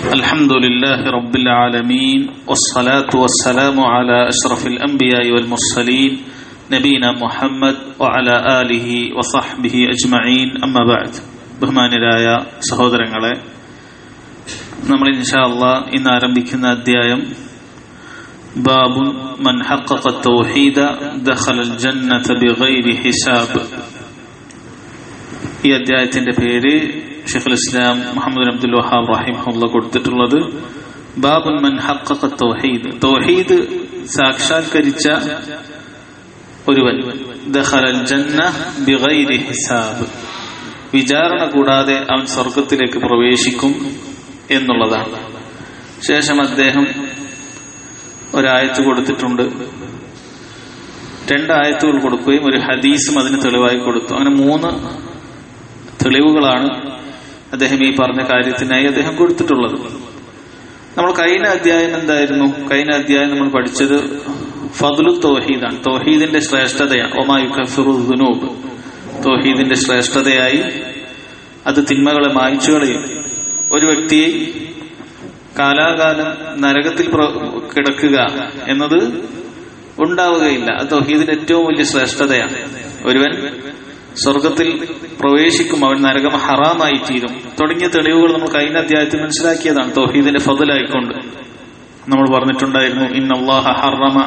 الحمد لله رب العالمين والصلاة والسلام على أشرف الأنبياء والمرسلين نبينا محمد وعلى آله وصحبه أجمعين أما بعد ബഹുമാനരായ സഹോദരങ്ങളെ നമ്മൾ ഇൻഷാ അള്ളാ ഇന്ന് ആരംഭിക്കുന്ന അധ്യായം ബാബു മൻ ഹഖഖ തൗഹീദ ദഖല അൽ ജന്നത ബിഗൈരി ഹിസാബ് ഈ അധ്യായത്തിന്റെ പേര് ഷെഖുൽ ഇസ്ലാം മുഹമ്മദ് അബ്ദുൽ വഹാബ് റഹിമുള്ള കൊടുത്തിട്ടുള്ളത് ബാബുൻ മൻ ഹഖഖ തൗഹീദ് തൗഹീദ് സാക്ഷാത്കരിച്ച ഒരുവൻ ദഖലൽ ജന്ന ബിഗൈരി ഹിസാബ് വിചാരണ കൂടാതെ അവൻ സ്വർഗത്തിലേക്ക് പ്രവേശിക്കും എന്നുള്ളതാണ് ശേഷം അദ്ദേഹം ഒരായത്ത് കൊടുത്തിട്ടുണ്ട് രണ്ടായത്തുകൾ കൊടുക്കുകയും ഒരു ഹദീസും അതിന് തെളിവായി കൊടുത്തു അങ്ങനെ മൂന്ന് തെളിവുകളാണ് അദ്ദേഹം ഈ പറഞ്ഞ കാര്യത്തിനായി അദ്ദേഹം കൊടുത്തിട്ടുള്ളത് നമ്മൾ കഴിഞ്ഞ അധ്യായം എന്തായിരുന്നു കഴിഞ്ഞ അധ്യായം നമ്മൾ പഠിച്ചത് ഫതുലു തോഹീദാണ് തോഹീദിന്റെ ശ്രേഷ്ഠതയാണ് ഒമായുഖുനൂബ് തോഹീദിന്റെ ശ്രേഷ്ഠതയായി അത് തിന്മകളെ മായ്ച്ചു കളയും ഒരു വ്യക്തിയെ കാലാകാലം നരകത്തിൽ കിടക്കുക എന്നത് ഉണ്ടാവുകയില്ല അത് തൗഹീദിന്റെ ഏറ്റവും വലിയ ശ്രേഷ്ഠതയാണ് ഒരുവൻ സ്വർഗത്തിൽ പ്രവേശിക്കും അവൻ നരകം ഹറാമായി തീരും തുടങ്ങിയ തെളിവുകൾ നമ്മൾ കഴിഞ്ഞ അധ്യായത്തിൽ മനസ്സിലാക്കിയതാണ് തൗഹീദിന്റെ ഫതലായിക്കൊണ്ട് നമ്മൾ പറഞ്ഞിട്ടുണ്ടായിരുന്നു ഇന്നല്ലാഹ ഹറമ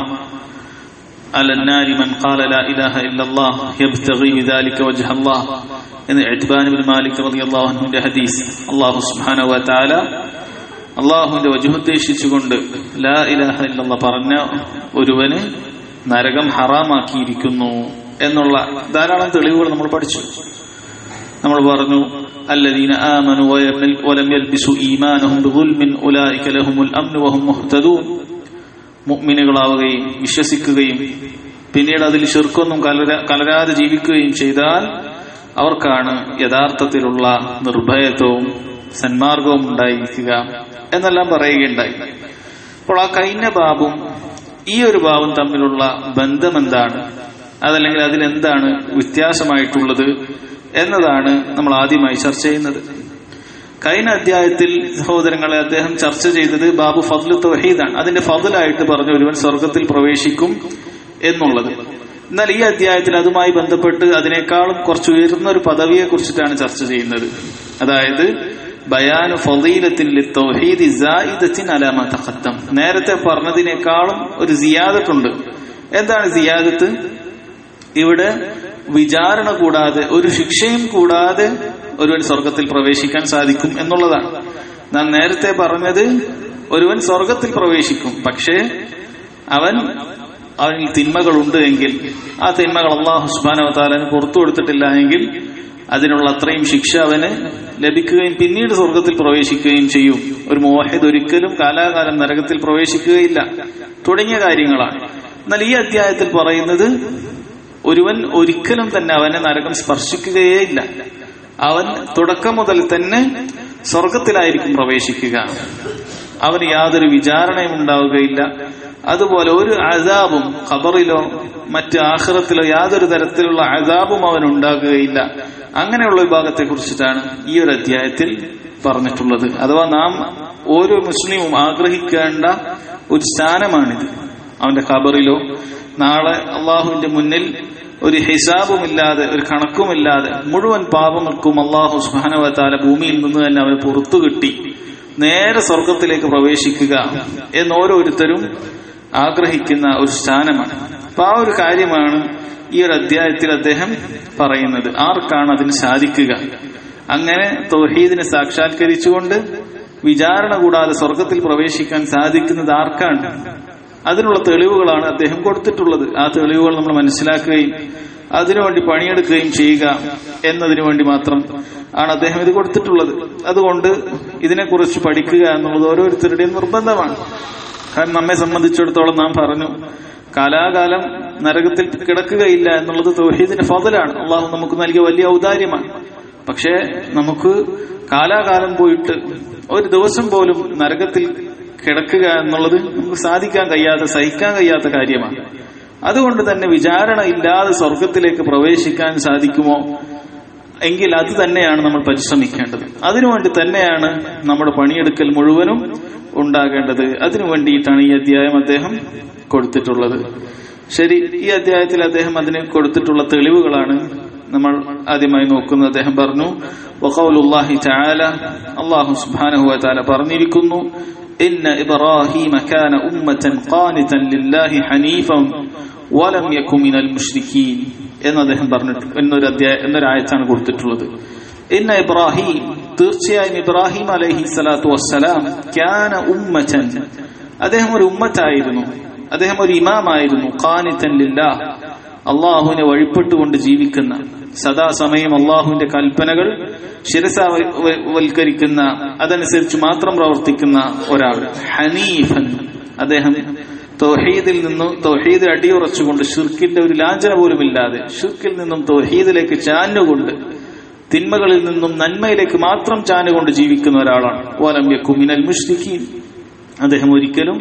على النار من قال لا إله إلا الله يبتغي بذلك وجه الله എന്ന് എഡ്ബാൻ ബിൻ മാലിക് റളിയല്ലാഹു അൻഹുവിന്റെ ഹദീസ് അല്ലാഹു സുബ്ഹാനഹു വ തആല അള്ളാഹുവിന്റെ വജുഹുദ്ദേശിച്ചുകൊണ്ട് ലാ ഇലാഹ ഇല്ലല്ലാഹ് പറഞ്ഞ ഒരുവന് നരകം ഹറാമാക്കിയിരിക്കുന്നു എന്നുള്ള ധാരാളം തെളിവുകൾ നമ്മൾ പഠിച്ചു നമ്മൾ പറഞ്ഞു الذين آمنوا ولم يلبسوا إيمانهم بظلم أولئك لهم الأمن وهم مهتدون മുഅ്മിനുകളാവുകയും വിശ്വസിക്കുകയും പിന്നീട് അതിൽ ശിർക്കൊന്നും കലരാ കലരാതെ ജീവിക്കുകയും ചെയ്താൽ അവർക്കാണ് യഥാർത്ഥത്തിലുള്ള നിർഭയത്വവും സന്മാർഗവും ഉണ്ടായിരിക്കുക എന്നെല്ലാം പറയുകയുണ്ടായി അപ്പോൾ ആ കഴിഞ്ഞ ബാബും ഈ ഒരു ബാബും തമ്മിലുള്ള ബന്ധം എന്താണ് അതല്ലെങ്കിൽ അതിലെന്താണ് വ്യത്യാസമായിട്ടുള്ളത് എന്നതാണ് നമ്മൾ ആദ്യമായി ചർച്ച ചെയ്യുന്നത് കഴിഞ്ഞ അധ്യായത്തിൽ സഹോദരങ്ങളെ അദ്ദേഹം ചർച്ച ചെയ്തത് ബാബു ഫضൽ തൗഹീദാണ് അതിന്റെ ഫضലായിട്ട് പറഞ്ഞു ഒരുവൻ സ്വർഗത്തിൽ പ്രവേശിക്കും എന്നുള്ളത് എന്നാൽ ഈ അധ്യായത്തിൽ അതുമായി ബന്ധപ്പെട്ട് അതിനേക്കാളും കുറച്ച് ഉയർന്ന ഒരു പദവിയെ കുറിച്ചിട്ടാണ് ചർച്ച ചെയ്യുന്നത് അതായത് ബയാനു ഫീലത്തിൽ തൗഹീദ് അലാമ തഖദ്ദം നേരത്തെ പറഞ്ഞതിനേക്കാളും ഒരു സിയാദത്തുണ്ട് എന്താണ് സിയാദത്ത് ഇവിടെ വിചാരണ കൂടാതെ ഒരു ശിക്ഷയും കൂടാതെ ഒരുവൻ സ്വർഗത്തിൽ പ്രവേശിക്കാൻ സാധിക്കും എന്നുള്ളതാണ് നാം നേരത്തെ പറഞ്ഞത് ഒരുവൻ സ്വർഗത്തിൽ പ്രവേശിക്കും പക്ഷേ അവൻ അവനിൽ തിന്മകളുണ്ട് എങ്കിൽ ആ തിന്മകൾ അള്ളാഹു സുബാനവതാലന് പുറത്തു കൊടുത്തിട്ടില്ല എങ്കിൽ അതിനുള്ള അത്രയും ശിക്ഷ അവന് ലഭിക്കുകയും പിന്നീട് സ്വർഗത്തിൽ പ്രവേശിക്കുകയും ചെയ്യും ഒരു മോഹിദ് ഒരിക്കലും കാലാകാലം നരകത്തിൽ പ്രവേശിക്കുകയില്ല തുടങ്ങിയ കാര്യങ്ങളാണ് എന്നാൽ ഈ അധ്യായത്തിൽ പറയുന്നത് ഒരുവൻ ഒരിക്കലും തന്നെ അവനെ നരകം സ്പർശിക്കുകയേ ഇല്ല അവൻ തുടക്കം മുതൽ തന്നെ സ്വർഗത്തിലായിരിക്കും പ്രവേശിക്കുക അവന് യാതൊരു വിചാരണയും ഉണ്ടാവുകയില്ല അതുപോലെ ഒരു അതാബും ഖബറിലോ മറ്റ് ആഹ്റത്തിലോ യാതൊരു തരത്തിലുള്ള അതാബും അവൻ ഉണ്ടാകുകയില്ല അങ്ങനെയുള്ള വിഭാഗത്തെ കുറിച്ചിട്ടാണ് ഈ ഒരു അധ്യായത്തിൽ പറഞ്ഞിട്ടുള്ളത് അഥവാ നാം ഓരോ മുസ്ലിമും ആഗ്രഹിക്കേണ്ട ഒരു സ്ഥാനമാണിത് അവന്റെ ഖബറിലോ നാളെ അള്ളാഹുവിന്റെ മുന്നിൽ ഒരു ഹിസാബുമില്ലാതെ ഒരു കണക്കുമില്ലാതെ മുഴുവൻ പാപങ്ങൾക്കും അള്ളാഹു സുഹാനവത്താല ഭൂമിയിൽ നിന്ന് തന്നെ അവന് പുറത്തു കിട്ടി നേരെ സ്വർഗത്തിലേക്ക് പ്രവേശിക്കുക എന്ന് ഓരോരുത്തരും ആഗ്രഹിക്കുന്ന ഒരു സ്ഥാനമാണ് അപ്പൊ ആ ഒരു കാര്യമാണ് ഈ ഒരു അധ്യായത്തിൽ അദ്ദേഹം പറയുന്നത് ആർക്കാണ് അതിന് സാധിക്കുക അങ്ങനെ തൗഹീദിനെ സാക്ഷാത്കരിച്ചുകൊണ്ട് വിചാരണ കൂടാതെ സ്വർഗത്തിൽ പ്രവേശിക്കാൻ സാധിക്കുന്നത് ആർക്കാണ് അതിനുള്ള തെളിവുകളാണ് അദ്ദേഹം കൊടുത്തിട്ടുള്ളത് ആ തെളിവുകൾ നമ്മൾ മനസ്സിലാക്കുകയും അതിനുവേണ്ടി പണിയെടുക്കുകയും ചെയ്യുക എന്നതിനു വേണ്ടി മാത്രം ആണ് അദ്ദേഹം ഇത് കൊടുത്തിട്ടുള്ളത് അതുകൊണ്ട് ഇതിനെക്കുറിച്ച് പഠിക്കുക എന്നുള്ളത് ഓരോരുത്തരുടെയും നിർബന്ധമാണ് കാരണം നമ്മെ സംബന്ധിച്ചിടത്തോളം നാം പറഞ്ഞു കാലാകാലം നരകത്തിൽ കിടക്കുകയില്ല എന്നുള്ളത് തൗഹീദിന്റെ ഫതലാണ് അള്ളാഹു നമുക്ക് നൽകിയ വലിയ ഔദാര്യമാണ് പക്ഷേ നമുക്ക് കാലാകാലം പോയിട്ട് ഒരു ദിവസം പോലും നരകത്തിൽ കിടക്കുക എന്നുള്ളത് നമുക്ക് സാധിക്കാൻ കഴിയാത്ത സഹിക്കാൻ കഴിയാത്ത കാര്യമാണ് അതുകൊണ്ട് തന്നെ വിചാരണ ഇല്ലാതെ സ്വർഗത്തിലേക്ക് പ്രവേശിക്കാൻ സാധിക്കുമോ എങ്കിൽ അത് തന്നെയാണ് നമ്മൾ പരിശ്രമിക്കേണ്ടത് അതിനുവേണ്ടി തന്നെയാണ് നമ്മുടെ പണിയെടുക്കൽ മുഴുവനും ഉണ്ടാകേണ്ടത് അതിനു വേണ്ടിയിട്ടാണ് ഈ അധ്യായം അദ്ദേഹം കൊടുത്തിട്ടുള്ളത് ശരി ഈ അധ്യായത്തിൽ അദ്ദേഹം അതിന് കൊടുത്തിട്ടുള്ള തെളിവുകളാണ് നമ്മൾ ആദ്യമായി നോക്കുന്നത് അദ്ദേഹം പറഞ്ഞു വഖൗലുല്ലാഹി തആല അല്ലാഹു സുബ്ഹാനഹു വ തആല പറഞ്ഞിരിക്കുന്നു ഇന്ന ഇബ്രാഹീമ കാന ഉമ്മതൻ ഖാനിതൻ ലില്ലാഹി ഹനീഫൻ വലം യകു മിനൽ മുശ്രിക്കീൻ എന്ന് അദ്ദേഹം പറഞ്ഞിട്ട് എന്നൊരു അധ്യായ എന്നൊരു ആയത്താണ് കൊടുത്തിട്ടുള്ളത് ഇന്ന ഇബ്രാഹിം തീർച്ചയായും ഇബ്രാഹിം അലൈഹി സ്വലാത്തു വസ്സലാം കാന ഉമ്മതൻ അദ്ദേഹം ഒരു ഉമ്മത്തായിരുന്നു അദ്ദേഹം ഒരു ഇമാമായിരുന്നു ഖാനിതൻ ലില്ലാഹ് അള്ളാഹുവിനെ വഴിപ്പെട്ടുകൊണ്ട് ജീവിക്കുന്ന സദാസമയം അള്ളാഹുവിന്റെ കൽപ്പനകൾ ശിരസാവൽക്കരിക്കുന്ന അതനുസരിച്ച് മാത്രം പ്രവർത്തിക്കുന്ന ഒരാൾ ഹനീഫൻ അദ്ദേഹം തൗഹീദിൽ നിന്നും തൗഹീദ് അടിയുറച്ചുകൊണ്ട് ഷിർക്കിന്റെ ഒരു ലാഞ്ചന പോലുമില്ലാതെ ഷിർക്കിൽ നിന്നും തൗഹീദിലേക്ക് ചാഞ്ഞുകൊണ്ട് തിന്മകളിൽ നിന്നും നന്മയിലേക്ക് മാത്രം ചാഞ്ഞുകൊണ്ട് ജീവിക്കുന്ന ഒരാളാണ് ഓലം യക്കുമിനൽ മുഷ്രിഖീൻ അദ്ദേഹം ഒരിക്കലും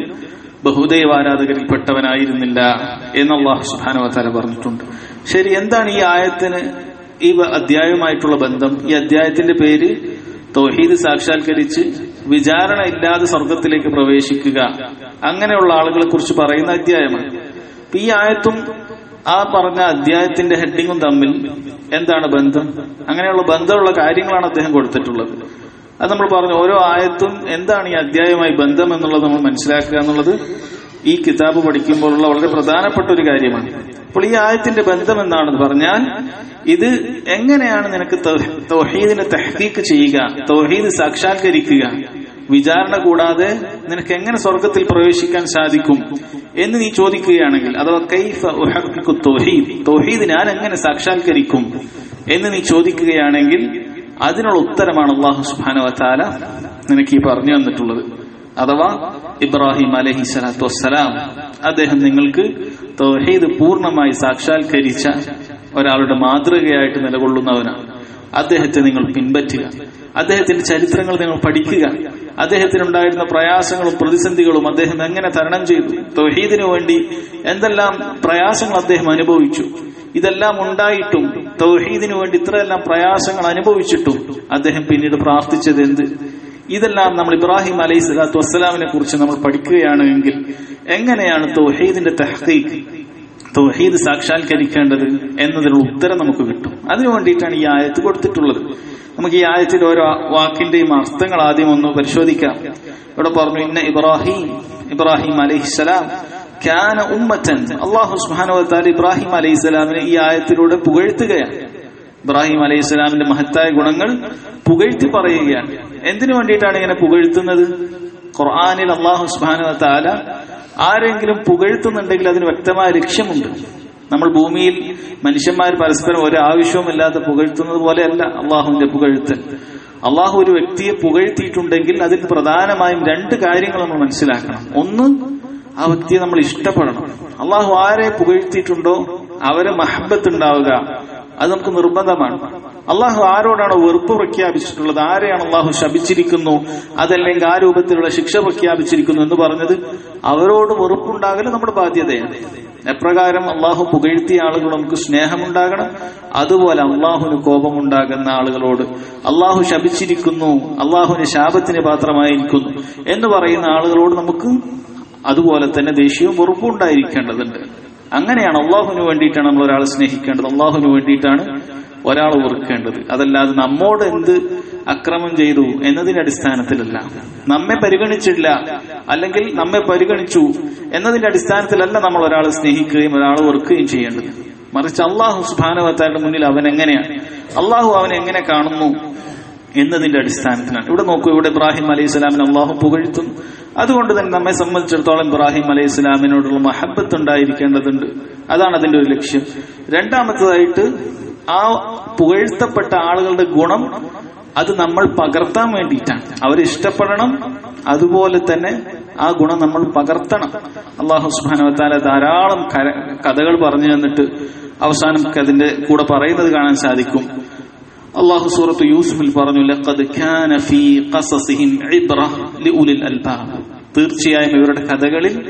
ബഹുദൈവാരാധകരിൽപ്പെട്ടവനായിരുന്നില്ല എന്ന് അള്ളാഹു സുബാനുവത്താല പറഞ്ഞിട്ടുണ്ട് ശരി എന്താണ് ഈ ആയത്തിന് ഈ അധ്യായവുമായിട്ടുള്ള ബന്ധം ഈ അധ്യായത്തിന്റെ പേര് തൗഹീദ് സാക്ഷാത്കരിച്ച് വിചാരണ ഇല്ലാതെ സ്വർഗത്തിലേക്ക് പ്രവേശിക്കുക അങ്ങനെയുള്ള ആളുകളെ കുറിച്ച് പറയുന്ന അധ്യായമാണ് അപ്പൊ ഈ ആയത്തും ആ പറഞ്ഞ അധ്യായത്തിന്റെ ഹെഡിങ്ങും തമ്മിൽ എന്താണ് ബന്ധം അങ്ങനെയുള്ള ബന്ധമുള്ള കാര്യങ്ങളാണ് അദ്ദേഹം കൊടുത്തിട്ടുള്ളത് അത് നമ്മൾ പറഞ്ഞു ഓരോ ആയത്തും എന്താണ് ഈ അധ്യായവുമായി ബന്ധം എന്നുള്ളത് നമ്മൾ മനസ്സിലാക്കുക എന്നുള്ളത് ഈ കിതാബ് പഠിക്കുമ്പോഴുള്ള വളരെ പ്രധാനപ്പെട്ട ഒരു കാര്യമാണ് അപ്പോൾ ഈ ആയത്തിന്റെ ബന്ധം എന്താണെന്ന് പറഞ്ഞാൽ ഇത് എങ്ങനെയാണ് നിനക്ക് തൗഹീദിനെ തഹ്കീക്ക് ചെയ്യുക തൗഹീദ് സാക്ഷാത്കരിക്കുക വിചാരണ കൂടാതെ നിനക്ക് എങ്ങനെ സ്വർഗത്തിൽ പ്രവേശിക്കാൻ സാധിക്കും എന്ന് നീ ചോദിക്കുകയാണെങ്കിൽ അഥവാ കൈഫ ഉഹഖിഖു തൗഹീദ് തൗഹീദ് ഞാൻ എങ്ങനെ സാക്ഷാത്കരിക്കും എന്ന് നീ ചോദിക്കുകയാണെങ്കിൽ അതിനുള്ള ഉത്തരമാണ് അള്ളാഹു സുബാന വത്താല നിനക്ക് ഈ പറഞ്ഞു തന്നിട്ടുള്ളത് അഥവാ ഇബ്രാഹിം അലഹി സ്വലാത്തു വസ്സലാം അദ്ദേഹം നിങ്ങൾക്ക് തൗഹീദ് പൂർണ്ണമായി സാക്ഷാത്കരിച്ച ഒരാളുടെ മാതൃകയായിട്ട് നിലകൊള്ളുന്നവനാണ് അദ്ദേഹത്തെ നിങ്ങൾ പിൻപറ്റുക അദ്ദേഹത്തിന്റെ ചരിത്രങ്ങൾ നിങ്ങൾ പഠിക്കുക അദ്ദേഹത്തിനുണ്ടായിരുന്ന പ്രയാസങ്ങളും പ്രതിസന്ധികളും അദ്ദേഹം എങ്ങനെ തരണം ചെയ്തു തൗഹീദിനു വേണ്ടി എന്തെല്ലാം പ്രയാസങ്ങൾ അദ്ദേഹം അനുഭവിച്ചു ഇതെല്ലാം ഉണ്ടായിട്ടും തൗഹീദിനു വേണ്ടി ഇത്രയെല്ലാം പ്രയാസങ്ങൾ അനുഭവിച്ചിട്ടും അദ്ദേഹം പിന്നീട് പ്രാർത്ഥിച്ചത് എന്ത് ഇതെല്ലാം നമ്മൾ ഇബ്രാഹിം അലൈഹി സ്വലാത്തു വസ്സലാമിനെ കുറിച്ച് നമ്മൾ പഠിക്കുകയാണെങ്കിൽ എങ്ങനെയാണ് തൗഹീദിന്റെ തഹ്ഖീഖ് തൗഹീദ് സാക്ഷാത്കരിക്കേണ്ടത് എന്നതിനുള്ള ഉത്തരം നമുക്ക് കിട്ടും അതിനു വേണ്ടിയിട്ടാണ് ഈ ആയത്ത് കൊടുത്തിട്ടുള്ളത് നമുക്ക് ഈ ആയത്തിന്റെ ഓരോ വാക്കിന്റെയും അർത്ഥങ്ങൾ ആദ്യം ഒന്ന് പരിശോധിക്കാം ഇവിടെ പറഞ്ഞു ഇന്ന ഇബ്രാഹിം ഇബ്രാഹിം അലൈഹിസ്സലാം ഖ്യാന ഉമ്മത്തൻ അള്ളാഹു സുബാനുവത്താൽ ഇബ്രാഹിം അലൈഹി സ്വലാമിനെ ഈ ആയത്തിലൂടെ പുകഴ്ത്തുകയാണ് ഇബ്രാഹിം അലൈഹി സ്വലാമിന്റെ മഹത്തായ ഗുണങ്ങൾ പുകഴ്ത്തി പറയുകയാണ് എന്തിനു വേണ്ടിയിട്ടാണ് ഇങ്ങനെ പുകഴ്ത്തുന്നത് ഖുർആാനിൽ അള്ളാഹു സുബാനുവത്താല ആരെങ്കിലും പുകഴ്ത്തുന്നുണ്ടെങ്കിൽ അതിന് വ്യക്തമായ ലക്ഷ്യമുണ്ട് നമ്മൾ ഭൂമിയിൽ മനുഷ്യന്മാർ പരസ്പരം ഒരു ആവശ്യവുമില്ലാതെ പുകഴ്ത്തുന്നത് പോലെയല്ല അള്ളാഹുവിന്റെ പുകഴ്ത്തൽ അള്ളാഹു ഒരു വ്യക്തിയെ പുകഴ്ത്തിയിട്ടുണ്ടെങ്കിൽ അതിൽ പ്രധാനമായും രണ്ട് കാര്യങ്ങൾ നമ്മൾ മനസ്സിലാക്കണം ഒന്ന് ആ വ്യക്തിയെ നമ്മൾ ഇഷ്ടപ്പെടണം അള്ളാഹു ആരെ പുകഴ്ത്തിയിട്ടുണ്ടോ അവരെ മഹബത്ത് ഉണ്ടാവുക അത് നമുക്ക് നിർബന്ധമാണ് അള്ളാഹു ആരോടാണോ വെറുപ്പ് പ്രഖ്യാപിച്ചിട്ടുള്ളത് ആരെയാണ് അള്ളാഹു ശപിച്ചിരിക്കുന്നു അതല്ലെങ്കിൽ ആ രൂപത്തിലുള്ള ശിക്ഷ പ്രഖ്യാപിച്ചിരിക്കുന്നു എന്ന് പറഞ്ഞത് അവരോട് വെറുപ്പുണ്ടാകൽ നമ്മുടെ ബാധ്യതയാണ് എപ്രകാരം അള്ളാഹു പുകഴ്ത്തിയ ആളുകൾ നമുക്ക് സ്നേഹമുണ്ടാകണം അതുപോലെ അള്ളാഹുവിന് കോപമുണ്ടാകുന്ന ആളുകളോട് അള്ളാഹു ശപിച്ചിരിക്കുന്നു അള്ളാഹുവിന് ശാപത്തിന് പാത്രമായിരിക്കുന്നു എന്ന് പറയുന്ന ആളുകളോട് നമുക്ക് അതുപോലെ തന്നെ ദേഷ്യവും വെറുപ്പും ഉണ്ടായിരിക്കേണ്ടതുണ്ട് അങ്ങനെയാണ് അള്ളാഹുവിന് വേണ്ടിയിട്ടാണ് നമ്മൾ ഒരാളെ സ്നേഹിക്കേണ്ടത് അള്ളാഹുവിന് വേണ്ടിയിട്ടാണ് ഒരാൾ വെറുക്കേണ്ടത് അതല്ലാതെ നമ്മോട് എന്ത് അക്രമം ചെയ്തു എന്നതിന്റെ അടിസ്ഥാനത്തിലല്ല നമ്മെ പരിഗണിച്ചില്ല അല്ലെങ്കിൽ നമ്മെ പരിഗണിച്ചു എന്നതിന്റെ അടിസ്ഥാനത്തിലല്ല നമ്മൾ ഒരാളെ സ്നേഹിക്കുകയും ഒരാളെ വെറുക്കുകയും ചെയ്യേണ്ടത് മറിച്ച് അള്ളാഹു സുബാനുവത്താരുടെ മുന്നിൽ അവൻ എങ്ങനെയാണ് അള്ളാഹു അവനെ എങ്ങനെ കാണുന്നു എന്നതിന്റെ അടിസ്ഥാനത്തിലാണ് ഇവിടെ നോക്കൂ ഇവിടെ ഇബ്രാഹിം അലൈഹി സ്വലാമിനെ അള്ളാഹു പുകഴ്ത്തുന്നു അതുകൊണ്ട് തന്നെ നമ്മെ സംബന്ധിച്ചിടത്തോളം ഇബ്രാഹിം അലൈഹി സ്വലാമിനോടുള്ള മഹബത്ത് ഉണ്ടായിരിക്കേണ്ടതുണ്ട് അതാണ് അതിന്റെ ഒരു ലക്ഷ്യം രണ്ടാമത്തതായിട്ട് ആ പുകഴ്ത്തപ്പെട്ട ആളുകളുടെ ഗുണം അത് നമ്മൾ പകർത്താൻ വേണ്ടിയിട്ടാണ് അവരെ ഇഷ്ടപ്പെടണം അതുപോലെ തന്നെ ആ ഗുണം നമ്മൾ പകർത്തണം അള്ളാഹു സുബാനവത്താല ധാരാളം കഥകൾ പറഞ്ഞു തന്നിട്ട് അവസാനം അതിന്റെ കൂടെ പറയുന്നത് കാണാൻ സാധിക്കും അള്ളാഹു സൂറത്ത് യൂസുഫിൽ പറഞ്ഞു ലഖദ് കാന ഫീ ഖസസിഹിം ഇബ്റ ലിഉലിൽ അൽബാബ് തീർച്ചയായും ഇവരുടെ കഥകളിൽ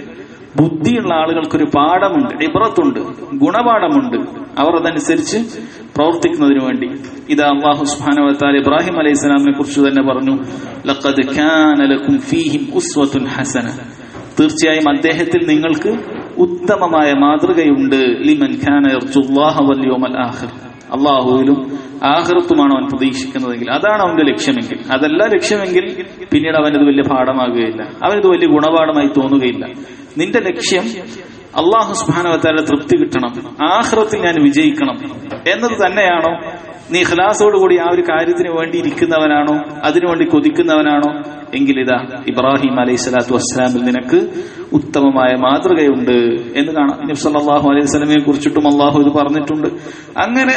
ബുദ്ധിയുള്ള ആളുകൾക്കൊരു പാഠമുണ്ട് ഇബ്രത്തുണ്ട് ഗുണപാഠമുണ്ട് അവർ അതനുസരിച്ച് പ്രവർത്തിക്കുന്നതിന് വേണ്ടി ഇത് അള്ളാഹു സുബ്ഹാനഹു ഇബ്രാഹിം അലൈഹി സ്വലാമിനെ കുറിച്ച് തന്നെ പറഞ്ഞു ലഖദ് കാന ലക്കും ഫീഹിം ഉസ്വത്തുൻ ഹസന തീർച്ചയായും അദ്ദേഹത്തിൽ നിങ്ങൾക്ക് ഉത്തമമായ മാതൃകയുണ്ട് ലിമൻ ഖാന യർജുല്ലാഹ വൽ യൗമൽ ആഖിർ അള്ളാഹുവിലും ആഹൃത്തുമാണ് അവൻ പ്രതീക്ഷിക്കുന്നതെങ്കിൽ അതാണ് അവന്റെ ലക്ഷ്യമെങ്കിൽ അതല്ല ലക്ഷ്യമെങ്കിൽ പിന്നീട് അവനത് വലിയ പാഠമാകുകയില്ല അവനത് വലിയ ഗുണപാഠമായി തോന്നുകയില്ല നിന്റെ ലക്ഷ്യം അള്ളാഹു സുബാനവത്താരുടെ തൃപ്തി കിട്ടണം ആഹ്റത്തിൽ ഞാൻ വിജയിക്കണം എന്നത് തന്നെയാണോ നീ ഖലാസോടുകൂടി ആ ഒരു കാര്യത്തിന് വേണ്ടി ഇരിക്കുന്നവനാണോ അതിനുവേണ്ടി കൊതിക്കുന്നവനാണോ എങ്കിൽ ഇതാ ഇബ്രാഹിം അലൈഹി സ്വലാത്തു വസ്സലാമിൽ നിനക്ക് ഉത്തമമായ മാതൃകയുണ്ട് എന്ന് കാണാം നബി സല്ലല്ലാഹു അലൈഹി വസല്ലമയെ കുറിച്ചിട്ടും അള്ളാഹു ഇത് പറഞ്ഞിട്ടുണ്ട് അങ്ങനെ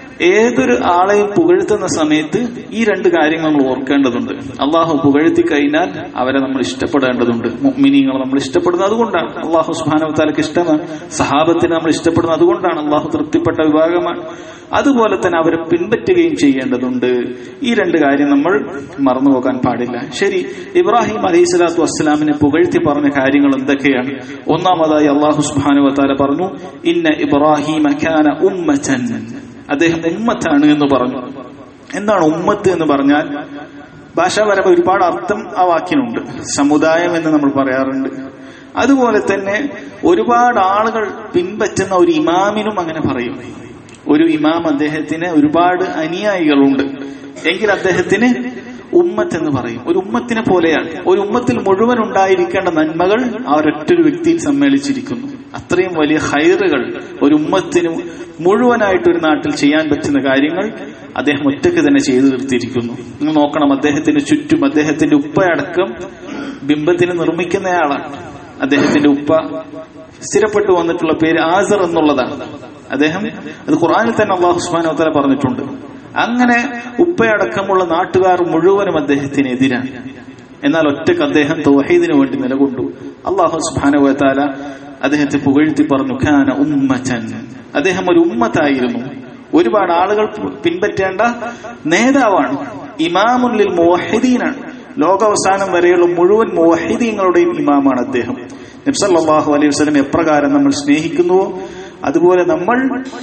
ഏതൊരു ആളെയും പുകഴ്ത്തുന്ന സമയത്ത് ഈ രണ്ട് കാര്യങ്ങൾ നമ്മൾ ഓർക്കേണ്ടതുണ്ട് അള്ളാഹു പുകഴ്ത്തി കഴിഞ്ഞാൽ അവരെ നമ്മൾ ഇഷ്ടപ്പെടേണ്ടതുണ്ട് മിനിങ്ങളെ നമ്മൾ ഇഷ്ടപ്പെടുന്നത് അതുകൊണ്ടാണ് അള്ളാഹു സുബാനവത്താലക്ക് ഇഷ്ടമാണ് സഹാബത്തിന് നമ്മൾ ഇഷ്ടപ്പെടുന്നത് അതുകൊണ്ടാണ് അള്ളാഹു തൃപ്തിപ്പെട്ട വിഭാഗമാണ് അതുപോലെ തന്നെ അവരെ പിൻപറ്റുകയും ചെയ്യേണ്ടതുണ്ട് ഈ രണ്ട് കാര്യം നമ്മൾ മറന്നു പോകാൻ പാടില്ല ശരി ഇബ്രാഹിം അലൈഹി സ്വലാത്തു വസ്സലാമിനെ പുകഴ്ത്തി പറഞ്ഞ കാര്യങ്ങൾ എന്തൊക്കെയാണ് ഒന്നാമതായി അള്ളാഹു സുബാനുവത്താല പറഞ്ഞു ഇന്ന ഇബ്രാഹിം ഉമ്മച്ചൻ അദ്ദേഹം ഉമ്മത്താണ് എന്ന് പറഞ്ഞു എന്താണ് ഉമ്മത്ത് എന്ന് പറഞ്ഞാൽ ഭാഷാപരമായി ഒരുപാട് അർത്ഥം ആ വാക്കിനുണ്ട് സമുദായം എന്ന് നമ്മൾ പറയാറുണ്ട് അതുപോലെ തന്നെ ഒരുപാട് ആളുകൾ പിൻപറ്റുന്ന ഒരു ഇമാമിനും അങ്ങനെ പറയും ഒരു ഇമാം അദ്ദേഹത്തിന് ഒരുപാട് അനുയായികളുണ്ട് എങ്കിൽ അദ്ദേഹത്തിന് ഉമ്മത്ത് എന്ന് പറയും ഒരു ഉമ്മത്തിനെ പോലെയാണ് ഒരു ഉമ്മത്തിൽ മുഴുവൻ ഉണ്ടായിരിക്കേണ്ട നന്മകൾ ആ ഒരൊറ്റൊരു വ്യക്തിയിൽ സമ്മേളിച്ചിരിക്കുന്നു അത്രയും വലിയ ഹൈറുകൾ ഒരു ഉമ്മത്തിന് മുഴുവനായിട്ട് ഒരു നാട്ടിൽ ചെയ്യാൻ പറ്റുന്ന കാര്യങ്ങൾ അദ്ദേഹം ഒറ്റയ്ക്ക് തന്നെ ചെയ്തു തീർത്തിരിക്കുന്നു നിങ്ങൾ നോക്കണം അദ്ദേഹത്തിന് ചുറ്റും അദ്ദേഹത്തിന്റെ ഉപ്പയടക്കം ബിംബത്തിന് നിർമ്മിക്കുന്നയാളാണ് അദ്ദേഹത്തിന്റെ ഉപ്പ സ്ഥിരപ്പെട്ടു വന്നിട്ടുള്ള പേര് ആസർ എന്നുള്ളതാണ് അദ്ദേഹം അത് ഖുറാനിൽ തന്നെ അള്ളാഹു സുബാനോത്തല പറഞ്ഞിട്ടുണ്ട് അങ്ങനെ ഉപ്പയടക്കമുള്ള നാട്ടുകാർ മുഴുവനും അദ്ദേഹത്തിന് എതിരാണ് എന്നാൽ ഒറ്റക്ക് അദ്ദേഹം തൗഹീദിന് വേണ്ടി നിലകൊണ്ടു അള്ളാഹു സുബാനുവത്താല അദ്ദേഹത്തെ പുകഴ്ത്തി പറഞ്ഞു ഖാന ഉമ്മച്ചൻ അദ്ദേഹം ഒരു ഉമ്മത്തായിരുന്നു ഒരുപാട് ആളുകൾ പിൻപറ്റേണ്ട നേതാവാണ് ഇമാമുല്ലിൽ മോഹിദീനാണ് ലോകാവസാനം വരെയുള്ള മുഴുവൻ മോഹിദീങ്ങളുടെയും ഇമാമാണ് അദ്ദേഹം നബ്സല്ലാഹു അലൈഹി വസ്ലം എപ്രകാരം നമ്മൾ സ്നേഹിക്കുന്നുവോ അതുപോലെ നമ്മൾ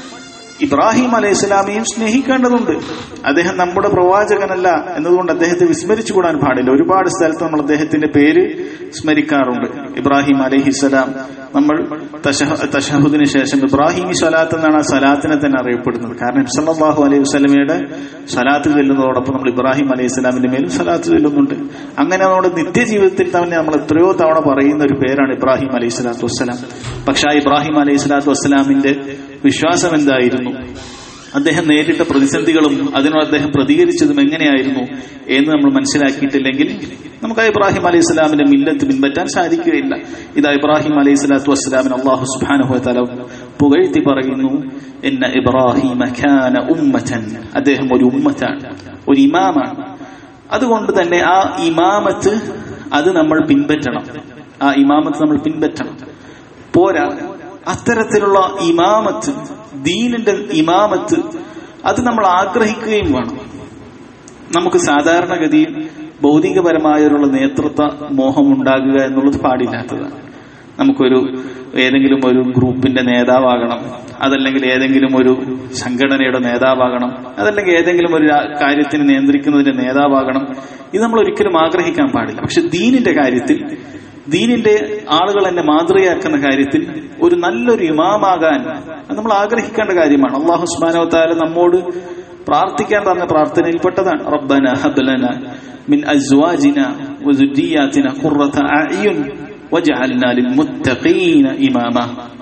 ഇബ്രാഹിം അലൈഹി സ്വലാമിയും സ്നേഹിക്കേണ്ടതുണ്ട് അദ്ദേഹം നമ്മുടെ പ്രവാചകനല്ല എന്നതുകൊണ്ട് അദ്ദേഹത്തെ വിസ്മരിച്ചുകൂടാൻ പാടില്ല ഒരുപാട് സ്ഥലത്ത് നമ്മൾ അദ്ദേഹത്തിന്റെ പേര് സ്മരിക്കാറുണ്ട് ഇബ്രാഹിം അലൈഹിസ്സലാം നമ്മൾ തഷഹുദിന് ശേഷം ഇബ്രാഹിം സ്വലാത്ത് എന്നാണ് ആ സലാത്തിനെ തന്നെ അറിയപ്പെടുന്നത് കാരണം സല്ലാഹു അലൈഹി വസ്ലമയുടെ സലാത്ത് ചെല്ലുന്നതോടൊപ്പം നമ്മൾ ഇബ്രാഹിം അലൈഹി സ്വലാമിന്റെ മേലും സലാത്ത് ചെല്ലുന്നുണ്ട് അങ്ങനെ നമ്മുടെ നിത്യജീവിതത്തിൽ തന്നെ നമ്മൾ എത്രയോ തവണ പറയുന്ന ഒരു പേരാണ് ഇബ്രാഹിം അലൈഹി സ്വലാത്തു വസ്സലാം പക്ഷെ ആ ഇബ്രാഹിം അലൈഹി സ്വലാത്തു വസ്സലാമിന്റെ വിശ്വാസം എന്തായിരുന്നു അദ്ദേഹം നേരിട്ട പ്രതിസന്ധികളും അതിനോട് അദ്ദേഹം പ്രതികരിച്ചതും എങ്ങനെയായിരുന്നു എന്ന് നമ്മൾ മനസ്സിലാക്കിയിട്ടില്ലെങ്കിൽ നമുക്ക് ആ ഇബ്രാഹിം അലൈഹി സ്വലാമിന്റെ മില്ലത്ത് പിൻപറ്റാൻ സാധിക്കുകയില്ല ഇത് ഇബ്രാഹിം അലൈഹി സ്വലാത്തു വസ്സലാമിന് അള്ളാഹു സുബാനുഹു തല പുകഴ്ത്തി പറയുന്നു എന്ന ഇബ്രാഹിം ഉമ്മച്ചൻ അദ്ദേഹം ഒരു ഉമ്മത്താണ് ഒരു ഇമാമാണ് അതുകൊണ്ട് തന്നെ ആ ഇമാമത്ത് അത് നമ്മൾ പിൻപറ്റണം ആ ഇമാമത്ത് നമ്മൾ പിൻപറ്റണം പോരാ അത്തരത്തിലുള്ള ഇമാമത്ത് ദീനിന്റെ ഇമാമത്ത് അത് നമ്മൾ ആഗ്രഹിക്കുകയും വേണം നമുക്ക് സാധാരണഗതിയിൽ ഭൗതികപരമായുള്ള നേതൃത്വ മോഹം ഉണ്ടാകുക എന്നുള്ളത് പാടില്ലാത്തതാണ് നമുക്കൊരു ഏതെങ്കിലും ഒരു ഗ്രൂപ്പിന്റെ നേതാവാകണം അതല്ലെങ്കിൽ ഏതെങ്കിലും ഒരു സംഘടനയുടെ നേതാവാകണം അതല്ലെങ്കിൽ ഏതെങ്കിലും ഒരു കാര്യത്തിന് നിയന്ത്രിക്കുന്നതിന്റെ നേതാവാകണം ഇത് നമ്മൾ ഒരിക്കലും ആഗ്രഹിക്കാൻ പാടില്ല പക്ഷെ ദീനിന്റെ കാര്യത്തിൽ ദീനിന്റെ ആളുകൾ എന്നെ മാതൃകയാക്കുന്ന കാര്യത്തിൽ ഒരു നല്ലൊരു ഇമാമാകാൻ അത് നമ്മൾ ആഗ്രഹിക്കേണ്ട കാര്യമാണ് അള്ളാഹു സുബാനവത്താല നമ്മോട് പ്രാർത്ഥിക്കാൻ പറഞ്ഞ പ്രാർത്ഥനയിൽപ്പെട്ടതാണ് റബ്ബന ഹബ്ലന മിൻ അസ്വാജിന വസുദ്ദിയാത്തിന ഖുർറത അഅ്യുൻ വജഅൽനാ ലിൽമുത്തഖീന ഇമാമ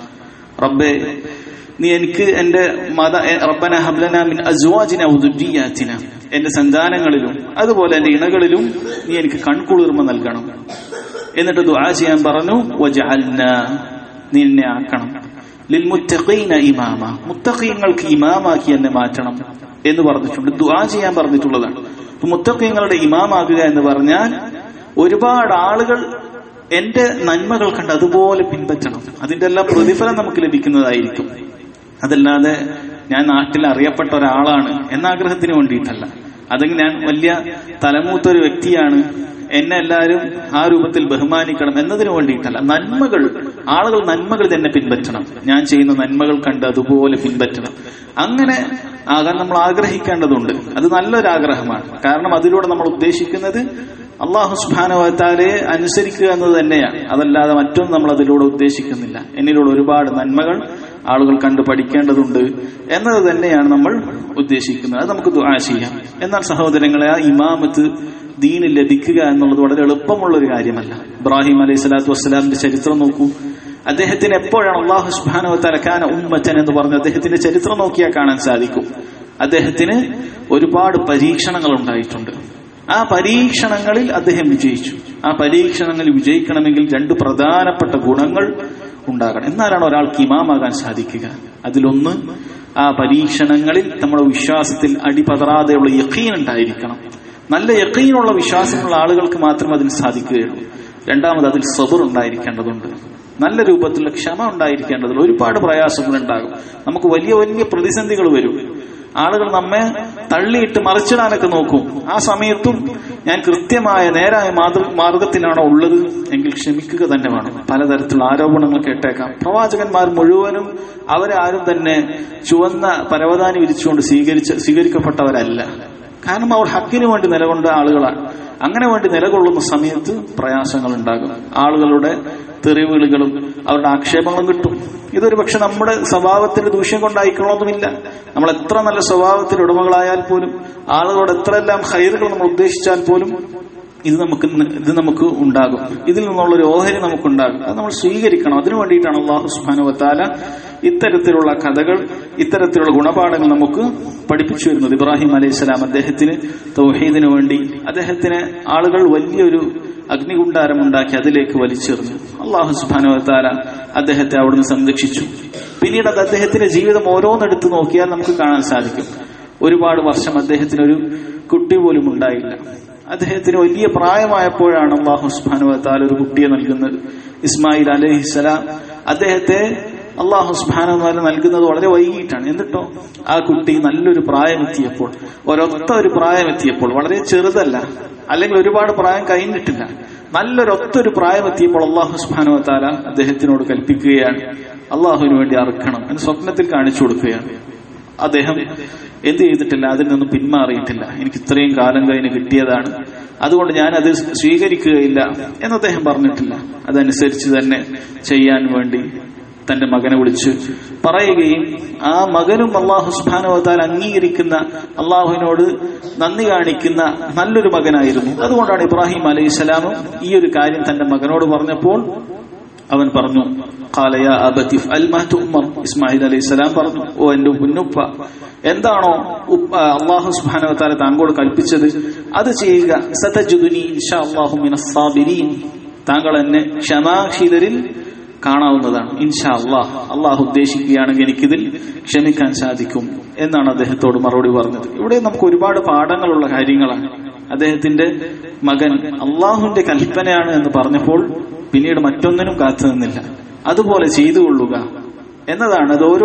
റബ്ബേ നീ എനിക്ക് എന്റെ മത റബ്ബന ഹബ്ലന മിൻ അസ്വാജിന വസുദ്ദിയാത്തിന എന്റെ സന്താനങ്ങളിലും അതുപോലെ എന്റെ ഇണകളിലും നീ എനിക്ക് കൺകുളിർമ നൽകണം എന്നിട്ട് ദുആ ചെയ്യാൻ പറഞ്ഞു വജഅൽന നിന്നെ ആക്കണം ലിൽ മുത്തഖീന ഇമാമ മുത്തഖീങ്ങൾക്ക് ഇമാമാക്കി എന്നെ മാറ്റണം എന്ന് പറഞ്ഞിട്ടുണ്ട് ദുആ ചെയ്യാൻ പറഞ്ഞിട്ടുള്ളതാണ് അപ്പൊ മുത്തഖീങ്ങളുടെ ഇമാമാകുക എന്ന് പറഞ്ഞാൽ ഒരുപാട് ആളുകൾ എന്റെ നന്മകൾ കണ്ട് അതുപോലെ പിൻപറ്റണം അതിന്റെ എല്ലാം പ്രതിഫലം നമുക്ക് ലഭിക്കുന്നതായിരിക്കും അതല്ലാതെ ഞാൻ നാട്ടിൽ അറിയപ്പെട്ട ഒരാളാണ് എന്ന ആഗ്രഹത്തിന് വേണ്ടിയിട്ടല്ല അതെങ്കിൽ ഞാൻ വലിയ തലമൂത്ത ഒരു വ്യക്തിയാണ് എന്നെ എല്ലാവരും ആ രൂപത്തിൽ ബഹുമാനിക്കണം എന്നതിനു വേണ്ടിയിട്ടല്ല നന്മകൾ ആളുകൾ നന്മകൾ തന്നെ പിൻപറ്റണം ഞാൻ ചെയ്യുന്ന നന്മകൾ കണ്ട് അതുപോലെ പിൻപറ്റണം അങ്ങനെ ആകാൻ നമ്മൾ ആഗ്രഹിക്കേണ്ടതുണ്ട് അത് നല്ലൊരു ആഗ്രഹമാണ് കാരണം അതിലൂടെ നമ്മൾ ഉദ്ദേശിക്കുന്നത് അള്ളാഹു സുബാനുവത്താലെ അനുസരിക്കുക എന്നത് തന്നെയാണ് അതല്ലാതെ മറ്റൊന്നും നമ്മൾ അതിലൂടെ ഉദ്ദേശിക്കുന്നില്ല എന്നിലൂടെ ഒരുപാട് നന്മകൾ ആളുകൾ കണ്ടു പഠിക്കേണ്ടതുണ്ട് എന്നത് തന്നെയാണ് നമ്മൾ ഉദ്ദേശിക്കുന്നത് അത് നമുക്ക് ദുആ ചെയ്യാം എന്നാൽ സഹോദരങ്ങളെ ആ ഇമാമത്ത് ദീനിൽ ലഭിക്കുക എന്നുള്ളത് വളരെ എളുപ്പമുള്ള ഒരു കാര്യമല്ല ഇബ്രാഹിം അലൈഹി സ്വലാത്തു വസ്സലാമിന്റെ ചരിത്രം നോക്കൂ അദ്ദേഹത്തിന് എപ്പോഴാണ് അള്ളാഹു സുബാനോ തലക്കാന ഉമ്മച്ചൻ എന്ന് പറഞ്ഞ് അദ്ദേഹത്തിന്റെ ചരിത്രം നോക്കിയാൽ കാണാൻ സാധിക്കും അദ്ദേഹത്തിന് ഒരുപാട് പരീക്ഷണങ്ങൾ ഉണ്ടായിട്ടുണ്ട് ആ പരീക്ഷണങ്ങളിൽ അദ്ദേഹം വിജയിച്ചു ആ പരീക്ഷണങ്ങളിൽ വിജയിക്കണമെങ്കിൽ രണ്ട് പ്രധാനപ്പെട്ട ഗുണങ്ങൾ ഉണ്ടാകണം എന്നാലാണ് ഒരാൾക്ക് ഇമാമാകാൻ സാധിക്കുക അതിലൊന്ന് ആ പരീക്ഷണങ്ങളിൽ നമ്മുടെ വിശ്വാസത്തിൽ അടിപതറാതെയുള്ള യക്കീൻ ഉണ്ടായിരിക്കണം നല്ല യക്കീനുള്ള വിശ്വാസമുള്ള ആളുകൾക്ക് മാത്രമേ അതിന് സാധിക്കുകയുള്ളൂ രണ്ടാമത് അതിൽ സബർ ഉണ്ടായിരിക്കേണ്ടതുണ്ട് നല്ല രൂപത്തിലുള്ള ക്ഷമ ഉണ്ടായിരിക്കേണ്ടതുണ്ട് ഒരുപാട് പ്രയാസങ്ങൾ ഉണ്ടാകും നമുക്ക് വലിയ വലിയ പ്രതിസന്ധികൾ വരും ആളുകൾ നമ്മെ തള്ളിയിട്ട് മറിച്ചിടാനൊക്കെ നോക്കും ആ സമയത്തും ഞാൻ കൃത്യമായ നേരായ മാതൃ മാർഗത്തിലാണോ ഉള്ളത് എങ്കിൽ ക്ഷമിക്കുക തന്നെ വേണം പലതരത്തിലുള്ള ആരോപണങ്ങൾ കേട്ടേക്കാം പ്രവാചകന്മാർ മുഴുവനും അവരെ ആരും തന്നെ ചുവന്ന പരവതാനി വിരിച്ചുകൊണ്ട് സ്വീകരിച്ച സ്വീകരിക്കപ്പെട്ടവരല്ല കാരണം അവർ ഹക്കിന് വേണ്ടി നിലകൊണ്ട ആളുകളാണ് അങ്ങനെ വേണ്ടി നിലകൊള്ളുന്ന സമയത്ത് പ്രയാസങ്ങൾ ഉണ്ടാകും ആളുകളുടെ തെറിവിളികളും അവരുടെ ആക്ഷേപങ്ങളും കിട്ടും ഇതൊരു പക്ഷെ നമ്മുടെ സ്വഭാവത്തിന്റെ ദൂഷ്യം കൊണ്ടായിക്കണമെന്നുമില്ല നമ്മൾ എത്ര നല്ല സ്വഭാവത്തിന്റെ ഉടമകളായാൽ പോലും ആളുകളോട് എത്രയെല്ലാം ഹൈറുകൾ നമ്മൾ ഉദ്ദേശിച്ചാൽ പോലും ഇത് നമുക്ക് ഇത് നമുക്ക് ഉണ്ടാകും ഇതിൽ നിന്നുള്ള ഒരു ഓഹരി നമുക്കുണ്ടാകും അത് നമ്മൾ സ്വീകരിക്കണം അതിനു വേണ്ടിയിട്ടാണ് അള്ളാഹു സുബാനുവത്താല ഇത്തരത്തിലുള്ള കഥകൾ ഇത്തരത്തിലുള്ള ഗുണപാഠങ്ങൾ നമുക്ക് പഠിപ്പിച്ചു വരുന്നത് ഇബ്രാഹിം അലൈഹി സ്വലാം അദ്ദേഹത്തിന് തൗഹീദിനു വേണ്ടി അദ്ദേഹത്തിന് ആളുകൾ വലിയൊരു അഗ്നികുണ്ടാരം ഉണ്ടാക്കി അതിലേക്ക് വലിച്ചെറിഞ്ഞു അള്ളാഹു സുബാനുവത്താല അദ്ദേഹത്തെ അവിടുന്ന് സംരക്ഷിച്ചു പിന്നീട് അത് അദ്ദേഹത്തിന്റെ ജീവിതം ഓരോന്നെടുത്ത് നോക്കിയാൽ നമുക്ക് കാണാൻ സാധിക്കും ഒരുപാട് വർഷം അദ്ദേഹത്തിന് ഒരു കുട്ടി പോലും ഉണ്ടായില്ല അദ്ദേഹത്തിന് വലിയ പ്രായമായപ്പോഴാണ് അള്ളാഹു സുബാനുവത്താൽ ഒരു കുട്ടിയെ നൽകുന്നത് ഇസ്മായിൽ അലഹിസലാം അദ്ദേഹത്തെ അള്ളാഹു സുബാനുവാല നൽകുന്നത് വളരെ വൈകിട്ടാണ് എന്നിട്ടോ ആ കുട്ടി നല്ലൊരു പ്രായമെത്തിയപ്പോൾ ഒരൊത്ത ഒരു പ്രായമെത്തിയപ്പോൾ വളരെ ചെറുതല്ല അല്ലെങ്കിൽ ഒരുപാട് പ്രായം കഴിഞ്ഞിട്ടില്ല നല്ലൊരൊത്ത ഒരു പ്രായമെത്തിയപ്പോൾ അള്ളാഹു സുബാനുവത്താല അദ്ദേഹത്തിനോട് കൽപ്പിക്കുകയാണ് അള്ളാഹുവിന് വേണ്ടി അറുക്കണം എന്ന് സ്വപ്നത്തിൽ കാണിച്ചു കൊടുക്കുകയാണ് അദ്ദേഹം എന്ത് ചെയ്തിട്ടില്ല അതിൽ നിന്നും പിന്മാറിയിട്ടില്ല എനിക്ക് ഇത്രയും കാലം കഴിഞ്ഞ് കിട്ടിയതാണ് അതുകൊണ്ട് ഞാൻ അത് സ്വീകരിക്കുകയില്ല എന്ന് അദ്ദേഹം പറഞ്ഞിട്ടില്ല അതനുസരിച്ച് തന്നെ ചെയ്യാൻ വേണ്ടി തന്റെ മകനെ വിളിച്ച് പറയുകയും ആ മകനും അള്ളാഹു സുബാനുവത്താൽ അംഗീകരിക്കുന്ന അള്ളാഹുവിനോട് നന്ദി കാണിക്കുന്ന നല്ലൊരു മകനായിരുന്നു അതുകൊണ്ടാണ് ഇബ്രാഹിം അലൈഹി സ്വലാമും ഈ ഒരു കാര്യം തന്റെ മകനോട് പറഞ്ഞപ്പോൾ അവൻ പറഞ്ഞു ഖാലയ അബതിഫ് അൽ ഉമ്മർ ഇസ്മായിൽ അലൈഹി സ്വലാം പറഞ്ഞു ഓ എന്റെ ഉന്നുപ്പ എന്താണോ അള്ളാഹു സുബാനവത്താല താങ്കളോട് കൽപ്പിച്ചത് അത് ചെയ്യുക സതജുദുനി ഇൻഷാ അള്ളാഹു മിനസ്സാബിരീൻ താങ്കൾ എന്നെ ക്ഷമാശീലരിൽ കാണാവുന്നതാണ് ഇൻഷാ അള്ളാഹ് അള്ളാഹു ഉദ്ദേശിക്കുകയാണെങ്കിൽ എനിക്കിതിൽ ക്ഷമിക്കാൻ സാധിക്കും എന്നാണ് അദ്ദേഹത്തോട് മറുപടി പറഞ്ഞത് ഇവിടെ നമുക്ക് ഒരുപാട് പാഠങ്ങളുള്ള കാര്യങ്ങളാണ് അദ്ദേഹത്തിന്റെ മകൻ അള്ളാഹുവിന്റെ കൽപ്പനയാണ് എന്ന് പറഞ്ഞപ്പോൾ പിന്നീട് മറ്റൊന്നിനും കാത്തു നിന്നില്ല അതുപോലെ ചെയ്തു കൊള്ളുക എന്നതാണ് അത് ഓരോ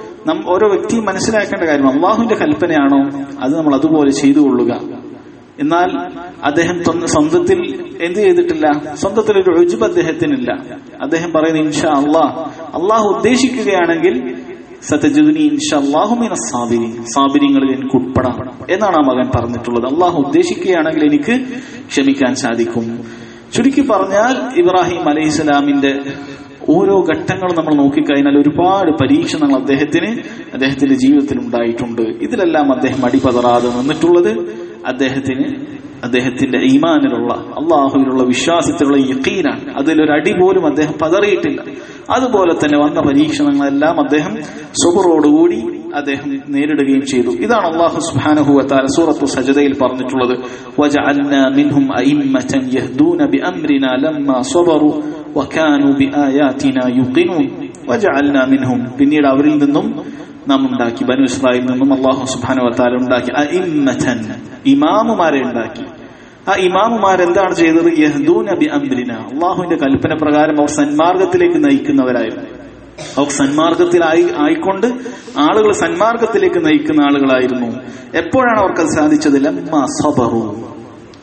ഓരോ വ്യക്തിയും മനസ്സിലാക്കേണ്ട കാര്യം അള്ളാഹുവിന്റെ കൽപ്പനയാണോ അത് നമ്മൾ അതുപോലെ ചെയ്തു കൊള്ളുക എന്നാൽ അദ്ദേഹം സ്വന്തത്തിൽ എന്ത് ചെയ്തിട്ടില്ല സ്വന്തത്തിൽ ഒരു രുജുബ് അദ്ദേഹത്തിനില്ല അദ്ദേഹം പറയുന്ന ഇൻഷാ അള്ളാഹ് അള്ളാഹു ഉദ്ദേശിക്കുകയാണെങ്കിൽ സത്യജുദിനി ഇൻഷാ അള്ളാഹുമിന സാബിരി സാബിരിങ്ങളിൽ എനിക്ക് ഉൾപ്പെടാം എന്നാണ് ആ മകൻ പറഞ്ഞിട്ടുള്ളത് അള്ളാഹു ഉദ്ദേശിക്കുകയാണെങ്കിൽ എനിക്ക് ക്ഷമിക്കാൻ സാധിക്കും ചുരുക്കി പറഞ്ഞാൽ ഇബ്രാഹിം അലൈഹിസ്സലാമിന്റെ ഓരോ ഘട്ടങ്ങളും നമ്മൾ നോക്കിക്കഴിഞ്ഞാൽ ഒരുപാട് പരീക്ഷണങ്ങൾ അദ്ദേഹത്തിന് അദ്ദേഹത്തിന്റെ ജീവിതത്തിൽ ഉണ്ടായിട്ടുണ്ട് ഇതിലെല്ലാം അദ്ദേഹം അടിപതറാതെ നിന്നിട്ടുള്ളത് അദ്ദേഹത്തിന് അദ്ദേഹത്തിന്റെ ഈമാനിലുള്ള അള്ളാഹുവിലുള്ള വിശ്വാസത്തിലുള്ള യക്കീനാണ് അതിലൊരു അടി പോലും അദ്ദേഹം പതറിയിട്ടില്ല അതുപോലെ തന്നെ വന്ന പരീക്ഷണങ്ങളെല്ലാം അദ്ദേഹം സുബറോടുകൂടി അദ്ദേഹം നേരിടുകയും ചെയ്തു ഇതാണ് അള്ളാഹു സുബ്ഹാനഹു സൂറത്തു സജദയിൽ പറഞ്ഞിട്ടുള്ളത് വജഅൽനാ മിൻഹും അഇമ്മതൻ യഹ്ദൂന ബിഅംരിനാ ലമ്മാ സ്വബറു വകാനു ബിആയാതിനാ യുഖിനൂൻ വജഅൽനാ മിൻഹും പിന്നീട് അവരിൽ നിന്നും നാം ഉണ്ടാക്കി ബനു ഇസ്രായേലിൽ നിന്നും അള്ളാഹു സുബ്ഹാനഹു വതആല ഉണ്ടാക്കി അഇമ്മതൻ ഇമാമുമാരെ ഉണ്ടാക്കി ആ ഇമാമുമാർ എന്താണ് ചെയ്തത് യഹ്ദൂന ബി അംരിന അള്ളാഹുവിന്റെ കൽപ്പന പ്രകാരം അവർ സന്മാർഗത്തിലേക്ക് നയിക്കുന്നവരായിരുന്നു അവർ സന്മാർഗത്തിലായി ആയിക്കൊണ്ട് ആളുകൾ സന്മാർഗത്തിലേക്ക് നയിക്കുന്ന ആളുകളായിരുന്നു എപ്പോഴാണ് അവർക്ക് അത് സാധിച്ചത് ലമ്മ സബറു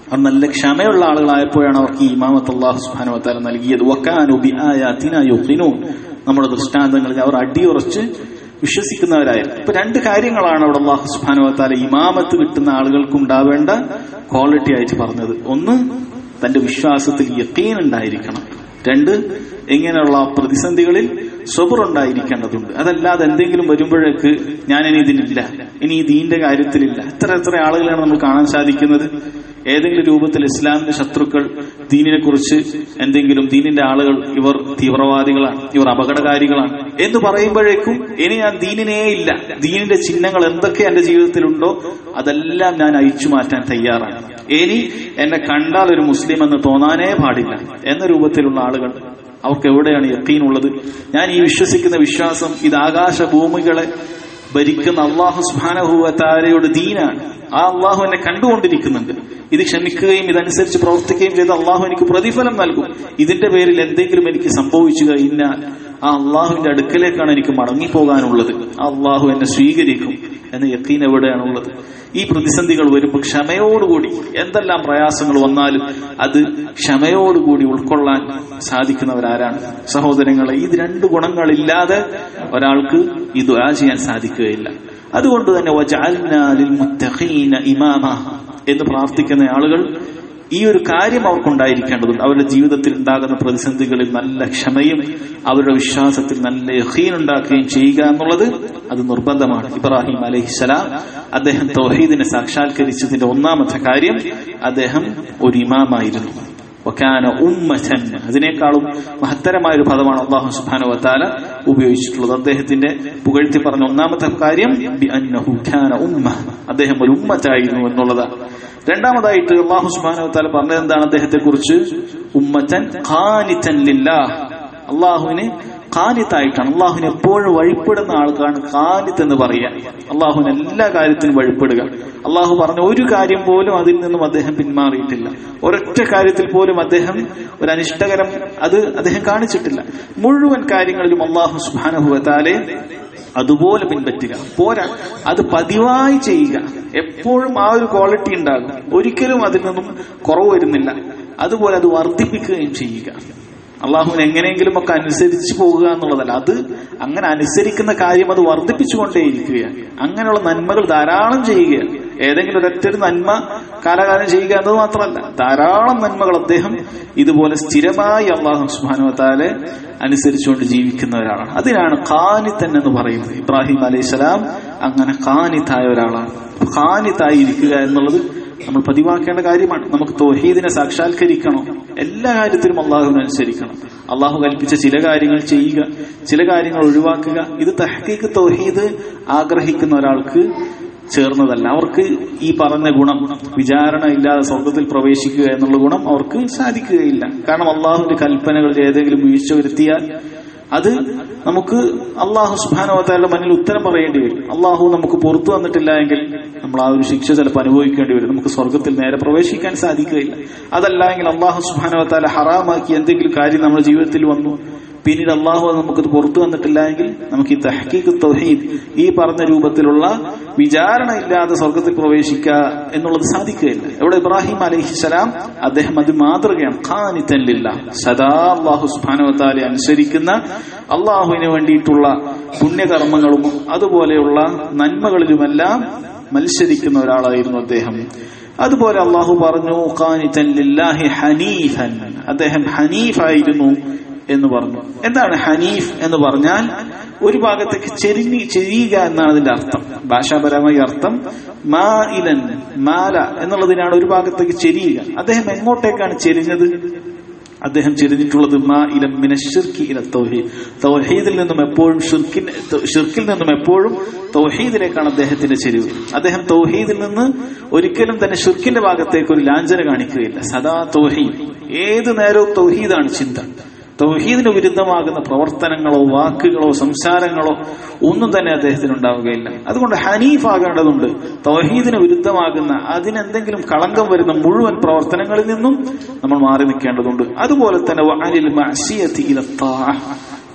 അവർ നല്ല ക്ഷമയുള്ള ആളുകളായപ്പോഴാണ് അവർക്ക് ഈ ഇമാമത്ത് അള്ളാഹു സുബ്ഹാനഹു വതആല നൽകിയത് വക്കാനു ബിആയാതിനാ യുഖിനൂൻ നമ്മുടെ ദൃഷ്ടാന്തങ്ങളിൽ അവർ അടിയുറച്ച് വിശ്വസിക്കുന്നവരായിരുന്നു ഇപ്പൊ രണ്ട് കാര്യങ്ങളാണ് അവിടെ അള്ളാഹു സുബ്ഹാനഹു വതആല ഇമാമത്ത് കിട്ടുന്ന ആളുകൾക്ക് ഉണ്ടാവേണ്ട ക്വാളിറ്റി ആയിട്ട് പറഞ്ഞത് ഒന്ന് തന്റെ വിശ്വാസത്തിൽ യക്കീൻ ഉണ്ടായിരിക്കണം രണ്ട് ഇങ്ങനെയുള്ള പ്രതിസന്ധികളിൽ സ്വബറുണ്ടായിരിക്കേണ്ടതുണ്ട് അതല്ലാതെ എന്തെങ്കിലും വരുമ്പോഴേക്ക് ഞാൻ ഇനി ഇതിനില്ല ഇനി ഈ ദീന്റെ കാര്യത്തിലില്ല എത്ര എത്ര ആളുകളാണ് നമ്മൾ കാണാൻ സാധിക്കുന്നത് ഏതെങ്കിലും രൂപത്തിൽ ഇസ്ലാമിന്റെ ശത്രുക്കൾ ദീനിനെ കുറിച്ച് എന്തെങ്കിലും ദീനിന്റെ ആളുകൾ ഇവർ തീവ്രവാദികളാണ് ഇവർ അപകടകാരികളാണ് എന്ന് പറയുമ്പോഴേക്കും ഇനി ഞാൻ ദീനിനേ ഇല്ല ദീനിന്റെ ചിഹ്നങ്ങൾ എന്തൊക്കെ എന്റെ ജീവിതത്തിലുണ്ടോ അതെല്ലാം ഞാൻ അയച്ചു മാറ്റാൻ തയ്യാറാണ് ഇനി എന്നെ കണ്ടാൽ ഒരു മുസ്ലിം എന്ന് തോന്നാനേ പാടില്ല എന്ന രൂപത്തിലുള്ള ആളുകൾ അവർക്ക് എവിടെയാണ് യക്കീൻ ഉള്ളത് ഞാൻ ഈ വിശ്വസിക്കുന്ന വിശ്വാസം ഇത് ആകാശ ഭൂമികളെ ഭരിക്കുന്ന അള്ളാഹു സുബാനഹുവത്താരയുടെ ദീനാണ് ആ അള്ളാഹു എന്നെ കണ്ടുകൊണ്ടിരിക്കുന്നുണ്ട് ഇത് ക്ഷമിക്കുകയും ഇതനുസരിച്ച് പ്രവർത്തിക്കുകയും ചെയ്ത് അള്ളാഹു എനിക്ക് പ്രതിഫലം നൽകും ഇതിന്റെ പേരിൽ എന്തെങ്കിലും എനിക്ക് സംഭവിച്ചു കഴിഞ്ഞാൽ ആ അള്ളാഹുവിന്റെ അടുക്കലേക്കാണ് എനിക്ക് മടങ്ങിപ്പോകാനുള്ളത് ആ അള്ളാഹു എന്നെ സ്വീകരിക്കും എന്ന യക്കീൻ എവിടെയാണുള്ളത് ഈ പ്രതിസന്ധികൾ വരുമ്പോൾ ക്ഷമയോടുകൂടി എന്തെല്ലാം പ്രയാസങ്ങൾ വന്നാലും അത് ക്ഷമയോടുകൂടി ഉൾക്കൊള്ളാൻ സാധിക്കുന്നവരാരാണ് സഹോദരങ്ങളെ ഇത് രണ്ട് ഗുണങ്ങളില്ലാതെ ഒരാൾക്ക് ഈ ദുആ ചെയ്യാൻ സാധിക്കുകയില്ല അതുകൊണ്ട് തന്നെ വജഅൽനാ ലിൽമുത്തഖീന ഇമാമ എന്ന് പ്രാർത്ഥിക്കുന്ന ആളുകൾ ഈ ഒരു കാര്യം അവർക്കുണ്ടായിരിക്കേണ്ടതുണ്ട് അവരുടെ ജീവിതത്തിൽ ഉണ്ടാകുന്ന പ്രതിസന്ധികളിൽ നല്ല ക്ഷമയും അവരുടെ വിശ്വാസത്തിൽ നല്ല യഹീൻ ഉണ്ടാക്കുകയും ചെയ്യുക എന്നുള്ളത് അത് നിർബന്ധമാണ് ഇബ്രാഹിം അലഹിസലാം അദ്ദേഹം തൗഹീദിനെ സാക്ഷാത്കരിച്ചതിന്റെ ഒന്നാമത്തെ കാര്യം അദ്ദേഹം ഒരു ഇമാമായിരുന്നു വക്കാന ഉമ്മൻ അതിനേക്കാളും മഹത്തരമായ ഒരു പദമാണ് അള്ളാഹു സുബാന വത്താല ഉപയോഗിച്ചിട്ടുള്ളത് അദ്ദേഹത്തിന്റെ പുകഴ്ത്തി പറഞ്ഞ ഒന്നാമത്തെ കാര്യം ബി അന്നഹു കാന ഉമ്മ അദ്ദേഹം ഒരു ഉമ്മത്തായിരുന്നു എന്നുള്ളതാണ് രണ്ടാമതായിട്ട് അള്ളാഹു സുബാന വത്താല പറഞ്ഞത് എന്താണ് അദ്ദേഹത്തെ കുറിച്ച് ഉമ്മത്തൻ ഖാനിത്തൻ ലില്ലാഹ് അള്ളാഹുവിന് ഖാനിത്തായിട്ടാണ് അള്ളാഹുവിന് എപ്പോഴും വഴിപ്പെടുന്ന ആൾക്കാണ് ഖാനിത്ത് എന്ന് പറയുക അള്ളാഹുവിന് എല്ലാ കാര്യത്തിനും വഴിപ്പെടുക അള്ളാഹു പറഞ്ഞ ഒരു കാര്യം പോലും അതിൽ നിന്നും അദ്ദേഹം പിന്മാറിയിട്ടില്ല ഒരൊറ്റ കാര്യത്തിൽ പോലും അദ്ദേഹം ഒരു അനിഷ്ടകരം അത് അദ്ദേഹം കാണിച്ചിട്ടില്ല മുഴുവൻ കാര്യങ്ങളിലും അള്ളാഹു സുബാനഹുവത്താലെ അതുപോലെ പിൻപറ്റുക പോരാ അത് പതിവായി ചെയ്യുക എപ്പോഴും ആ ഒരു ക്വാളിറ്റി ഉണ്ടാകും ഒരിക്കലും അതിൽ നിന്നും കുറവ് വരുന്നില്ല അതുപോലെ അത് വർദ്ധിപ്പിക്കുകയും ചെയ്യുക അള്ളാഹുവിന് എങ്ങനെയെങ്കിലും ഒക്കെ അനുസരിച്ച് പോകുക എന്നുള്ളതല്ല അത് അങ്ങനെ അനുസരിക്കുന്ന കാര്യം അത് വർദ്ധിപ്പിച്ചുകൊണ്ടേയിരിക്കുകയാണ് അങ്ങനെയുള്ള നന്മകൾ ധാരാളം ചെയ്യുകയാണ് ഏതെങ്കിലും ഒരൊറ്റൊരു നന്മ കാലകാലം ചെയ്യുക എന്നത് മാത്രമല്ല ധാരാളം നന്മകൾ അദ്ദേഹം ഇതുപോലെ സ്ഥിരമായി അള്ളാഹു സുബാനുവത്താലെ അനുസരിച്ചുകൊണ്ട് ജീവിക്കുന്ന ഒരാളാണ് അതിനാണ് ഖാനിത്തൻ എന്ന് പറയുന്നത് ഇബ്രാഹിം അലൈഹിസ്സലാം അങ്ങനെ ഖാനിത്തായ ഒരാളാണ് ഖാനിത്തായി ഇരിക്കുക എന്നുള്ളത് നമ്മൾ പതിവാക്കേണ്ട കാര്യമാണ് നമുക്ക് തോഹീദിനെ സാക്ഷാത്കരിക്കണം എല്ലാ കാര്യത്തിലും അള്ളാഹുവിനെ അനുസരിക്കണം അള്ളാഹു കൽപ്പിച്ച ചില കാര്യങ്ങൾ ചെയ്യുക ചില കാര്യങ്ങൾ ഒഴിവാക്കുക ഇത് തഹക്കീക്ക് തോഹീദ് ആഗ്രഹിക്കുന്ന ഒരാൾക്ക് ചേർന്നതല്ല അവർക്ക് ഈ പറഞ്ഞ ഗുണം വിചാരണ ഇല്ലാതെ സ്വർഗത്തിൽ പ്രവേശിക്കുക എന്നുള്ള ഗുണം അവർക്ക് സാധിക്കുകയില്ല കാരണം അള്ളാഹുവിന്റെ കൽപ്പനകളിൽ ഏതെങ്കിലും വീഴ്ച വരുത്തിയാൽ അത് നമുക്ക് അള്ളാഹു സുബാനോത്താരുടെ മുന്നിൽ ഉത്തരം പറയേണ്ടി വരും അള്ളാഹു നമുക്ക് പുറത്തു വന്നിട്ടില്ല എങ്കിൽ നമ്മൾ ആ ഒരു ശിക്ഷ ചിലപ്പോൾ അനുഭവിക്കേണ്ടി വരും നമുക്ക് സ്വർഗത്തിൽ നേരെ പ്രവേശിക്കാൻ സാധിക്കുകയില്ല അതല്ല എങ്കിൽ അള്ളാഹു സുബാനോത്താല ഹറാമാക്കി എന്തെങ്കിലും കാര്യം നമ്മുടെ ജീവിതത്തിൽ വന്നു പിന്നീട് അള്ളാഹു നമുക്കത് പുറത്തു വന്നിട്ടില്ല എങ്കിൽ നമുക്ക് ഈ തഹക്കീഖ് തൗഹീദ് ഈ പറഞ്ഞ രൂപത്തിലുള്ള വിചാരണ ഇല്ലാതെ സ്വർഗത്തിൽ പ്രവേശിക്കുക എന്നുള്ളത് സാധിക്കുകയില്ല ഇവിടെ ഇബ്രാഹിം അലഹിസലാം അദ്ദേഹം അത് മാതൃകയാണ് ഖാനിത്തല്ലില്ല സദാ അള്ളാഹു സുബാനുവത്താലെ അനുസരിക്കുന്ന അള്ളാഹുവിന് വേണ്ടിയിട്ടുള്ള പുണ്യകർമ്മങ്ങളും അതുപോലെയുള്ള നന്മകളിലുമെല്ലാം മത്സരിക്കുന്ന ഒരാളായിരുന്നു അദ്ദേഹം അതുപോലെ അള്ളാഹു പറഞ്ഞു ഖാനിത്തൻ ലില്ലാഹി ഹനീഫൻ അദ്ദേഹം ഹനീഫായിരുന്നു എന്ന് പറഞ്ഞു എന്താണ് ഹനീഫ് എന്ന് പറഞ്ഞാൽ ഒരു ഭാഗത്തേക്ക് ചെരിഞ്ഞ് ചെരിയുക എന്നാണ് അതിന്റെ അർത്ഥം ഭാഷാപരമായ അർത്ഥം മാ ഇലൻ മാല എന്നുള്ളതിനാണ് ഒരു ഭാഗത്തേക്ക് ചെരിയുക അദ്ദേഹം എങ്ങോട്ടേക്കാണ് ചെരിഞ്ഞത് അദ്ദേഹം ചെരിഞ്ഞിട്ടുള്ളത് മാ ഇലം മിനഷിർക്കി ഇല തൗഹീദ് തൗഹീദിൽ നിന്നും എപ്പോഴും ഷിർക്കിൻ ഷിർക്കിൽ നിന്നും എപ്പോഴും തൗഹീദിലേക്കാണ് അദ്ദേഹത്തിന്റെ ചെരിവ് അദ്ദേഹം തൗഹീദിൽ നിന്ന് ഒരിക്കലും തന്നെ ഷിർക്കിന്റെ ഭാഗത്തേക്ക് ഒരു ലാഞ്ചന കാണിക്കുകയില്ല സദാ തൗഹീദ് ഏത് നേരവും തൗഹീദാണ് ചിന്ത തൗഹീദിന് വിരുദ്ധമാകുന്ന പ്രവർത്തനങ്ങളോ വാക്കുകളോ സംസാരങ്ങളോ ഒന്നും തന്നെ അദ്ദേഹത്തിന് ഉണ്ടാവുകയില്ല അതുകൊണ്ട് ഹനീഫ് ആകേണ്ടതുണ്ട് തൗഹീദിന് വിരുദ്ധമാകുന്ന അതിനെന്തെങ്കിലും കളങ്കം വരുന്ന മുഴുവൻ പ്രവർത്തനങ്ങളിൽ നിന്നും നമ്മൾ മാറി നിൽക്കേണ്ടതുണ്ട് അതുപോലെ തന്നെ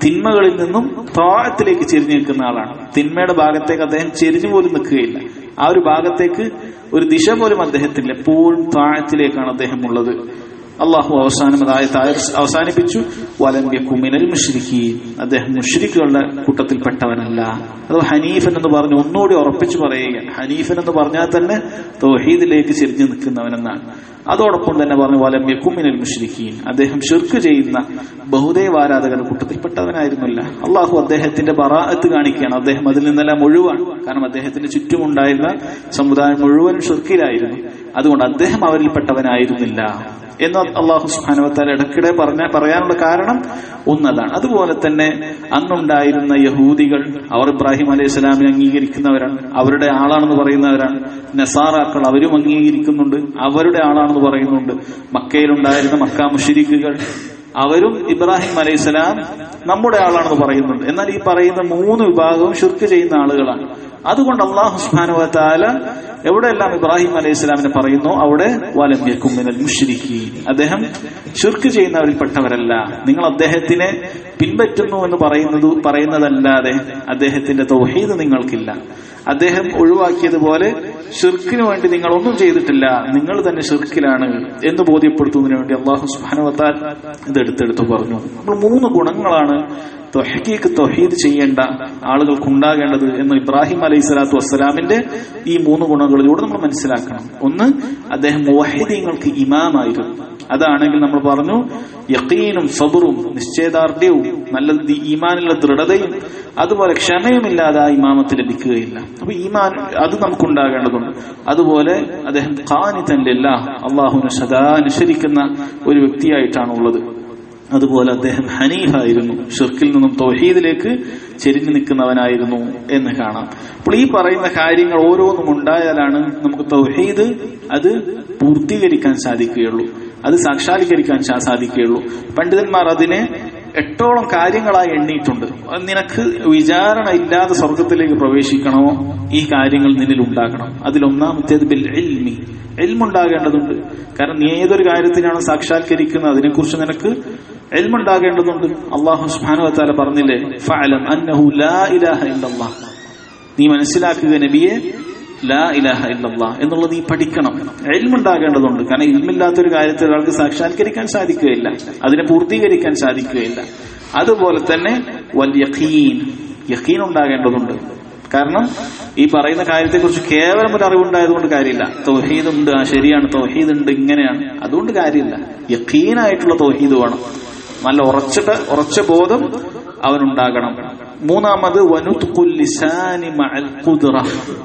തിന്മകളിൽ നിന്നും താഴത്തിലേക്ക് ചെരിഞ്ഞു നിൽക്കുന്ന ആളാണ് തിന്മയുടെ ഭാഗത്തേക്ക് അദ്ദേഹം ചെരിഞ്ഞു പോലും നിൽക്കുകയില്ല ആ ഒരു ഭാഗത്തേക്ക് ഒരു ദിശ പോലും അദ്ദേഹത്തില്ല എപ്പോഴും താഴത്തിലേക്കാണ് അദ്ദേഹം ഉള്ളത് അള്ളാഹു അവസാനം അതായത് അവസാനിപ്പിച്ചു വലമ്യ കുമിനൽ മുഷ്രിഖീൻ അദ്ദേഹം മുഷ്രിഖുകളുടെ കൂട്ടത്തിൽപ്പെട്ടവനല്ല അത് ഹനീഫൻ എന്ന് പറഞ്ഞ് ഒന്നുകൂടി ഉറപ്പിച്ചു പറയുക ഹനീഫൻ എന്ന് പറഞ്ഞാൽ തന്നെ തൗഹീദിലേക്ക് ചെരിഞ്ഞു നിൽക്കുന്നവനെന്നാണ് അതോടൊപ്പം തന്നെ പറഞ്ഞു വലമ്യ കുമിനൽ മുഷ്രിഖീൻ അദ്ദേഹം ഷിർക്ക് ചെയ്യുന്ന ബഹുദൈവ ആരാധകരുടെ കൂട്ടത്തിൽപ്പെട്ടവനായിരുന്നില്ല അള്ളാഹു അദ്ദേഹത്തിന്റെ ബറാഅത്ത് കാണിക്കുകയാണ് അദ്ദേഹം അതിൽ നിന്നെല്ലാം ഒഴിവാണ് കാരണം അദ്ദേഹത്തിന് ചുറ്റുമുണ്ടായിരുന്ന സമുദായം മുഴുവൻ ഷിർക്കിലായിരുന്നു അതുകൊണ്ട് അദ്ദേഹം അവരിൽപ്പെട്ടവനായിരുന്നില്ല എന്ന് അള്ളാഹു സുഹാനുവത്താൽ ഇടയ്ക്കിടെ പറഞ്ഞ പറയാനുള്ള കാരണം ഒന്നതാണ് അതുപോലെ തന്നെ അന്നുണ്ടായിരുന്ന യഹൂദികൾ അവർ ഇബ്രാഹിം അലൈഹി സ്വലാമിനെ അംഗീകരിക്കുന്നവരാണ് അവരുടെ ആളാണെന്ന് പറയുന്നവരാണ് നസാറാക്കൾ അവരും അംഗീകരിക്കുന്നുണ്ട് അവരുടെ ആളാണെന്ന് പറയുന്നുണ്ട് മക്കയിലുണ്ടായിരുന്ന മക്ക മുഷിരിക്കുകൾ അവരും ഇബ്രാഹിം അലൈഹി സ്വലാം നമ്മുടെ ആളാണെന്ന് പറയുന്നുണ്ട് എന്നാൽ ഈ പറയുന്ന മൂന്ന് വിഭാഗവും ഷിർക്ക് ചെയ്യുന്ന ആളുകളാണ് അതുകൊണ്ട് അള്ളാഹു സുഹാനുവത്താല എവിടെയെല്ലാം ഇബ്രാഹിം അലൈഹി സ്വലാമിനെ പറയുന്നു അവിടെ വലമ്യക്കുമ്മിനൽ മുഷിരിക്കി അദ്ദേഹം ഷിർക്ക് ചെയ്യുന്നവരിൽപ്പെട്ടവരല്ല നിങ്ങൾ അദ്ദേഹത്തിനെ പിൻപറ്റുന്നു എന്ന് പറയുന്നത് പറയുന്നതല്ലാതെ അദ്ദേഹത്തിന്റെ തൗഹീദ് നിങ്ങൾക്കില്ല അദ്ദേഹം ഒഴിവാക്കിയതുപോലെ ഷിർക്കിന് വേണ്ടി നിങ്ങൾ ഒന്നും ചെയ്തിട്ടില്ല നിങ്ങൾ തന്നെ ഷിർക്കിലാണ് എന്ന് ബോധ്യപ്പെടുത്തുന്നതിന് വേണ്ടി അള്ളാഹു സുബാനുവത്താൽ ഇത് എടുത്തെടുത്ത് പറഞ്ഞു നമ്മൾ മൂന്ന് ഗുണങ്ങളാണ് തൊഹീക്ക് തൊഹീദ് ചെയ്യേണ്ട ആളുകൾക്ക് ഉണ്ടാകേണ്ടത് എന്ന് ഇബ്രാഹിം അലൈഹി സ്വലാത്തു വസ്സലാമിന്റെ ഈ മൂന്ന് ഗുണങ്ങളിലൂടെ നമ്മൾ മനസ്സിലാക്കണം ഒന്ന് അദ്ദേഹം മുവഹിദീങ്ങൾക്ക് ഇമാമായിരുന്നു അതാണെങ്കിൽ നമ്മൾ പറഞ്ഞു യക്കീനും സബറും നിശ്ചയദാർഢ്യവും നല്ല ഈമാനുള്ള ദൃഢതയും അതുപോലെ ക്ഷമയുമില്ലാതെ ആ ഇമാമത്ത് ലഭിക്കുകയില്ല അപ്പൊ ഈമാൻ അത് നമുക്കുണ്ടാകേണ്ടതുണ്ട് അതുപോലെ അദ്ദേഹം ഖാനിതല്ല അള്ളാഹുവിനെ സദാ അനുസരിക്കുന്ന ഒരു വ്യക്തിയായിട്ടാണ് ഉള്ളത് അതുപോലെ അദ്ദേഹം ഹനീഫായിരുന്നു ഷിർക്കിൽ നിന്നും തൗഹീദിലേക്ക് ചെരിഞ്ഞു നിൽക്കുന്നവനായിരുന്നു എന്ന് കാണാം അപ്പോൾ ഈ പറയുന്ന കാര്യങ്ങൾ ഓരോന്നും ഉണ്ടായാലാണ് നമുക്ക് തൗഹീദ് അത് പൂർത്തീകരിക്കാൻ സാധിക്കുകയുള്ളൂ അത് സാക്ഷാത്കരിക്കാൻ സാധിക്കുകയുള്ളൂ പണ്ഡിതന്മാർ അതിനെ എട്ടോളം കാര്യങ്ങളായി എണ്ണിയിട്ടുണ്ട് നിനക്ക് വിചാരണ ഇല്ലാതെ സ്വർഗത്തിലേക്ക് പ്രവേശിക്കണമോ ഈ കാര്യങ്ങൾ നിന്നിൽ ഉണ്ടാകണം അതിലൊന്നാമത്തേത് ബിൽ എൽമി എൽമുണ്ടാകേണ്ടതുണ്ട് കാരണം നീ ഏതൊരു കാര്യത്തിനാണ് സാക്ഷാത്കരിക്കുന്നത് അതിനെക്കുറിച്ച് നിനക്ക് എൽമുണ്ടാകേണ്ടതുണ്ട് അള്ളാഹു സുബാനുവത്താല പറഞ്ഞില്ലേ ഫഅലം അന്നഹു ലാ ഇലാഹ ഇല്ലല്ലാഹ് നീ മനസ്സിലാക്കുക നബിയെ ലാ ഇലാഹ ഇല്ലല്ലാ എന്നുള്ളത് നീ പഠിക്കണം എൽമുണ്ടാകേണ്ടതുണ്ട് കാരണം ഇൽമില്ലാത്തൊരു കാര്യത്തെ ഒരാൾക്ക് സാക്ഷാത്കരിക്കാൻ സാധിക്കുകയില്ല അതിനെ പൂർത്തീകരിക്കാൻ സാധിക്കുകയില്ല അതുപോലെ തന്നെ വൽ യഖീൻ യഖീൻ ഉണ്ടാകേണ്ടതുണ്ട് കാരണം ഈ പറയുന്ന കാര്യത്തെക്കുറിച്ച് കേവലം ഒരു അറിവുണ്ടായതുകൊണ്ട് കാര്യമില്ല തൗഹീദ് ഉണ്ട് ആ ശരിയാണ് തൗഹീദ് ഉണ്ട് ഇങ്ങനെയാണ് അതുകൊണ്ട് കാര്യമില്ല യഖീനായിട്ടുള്ള തൗഹീദ് വേണം നല്ല ഉറച്ചിട്ട് ഉറച്ച ബോധം അവനുണ്ടാകണം മൂന്നാമത് വനുത്തുലിസാനി മഅൽ ഖുദ്റ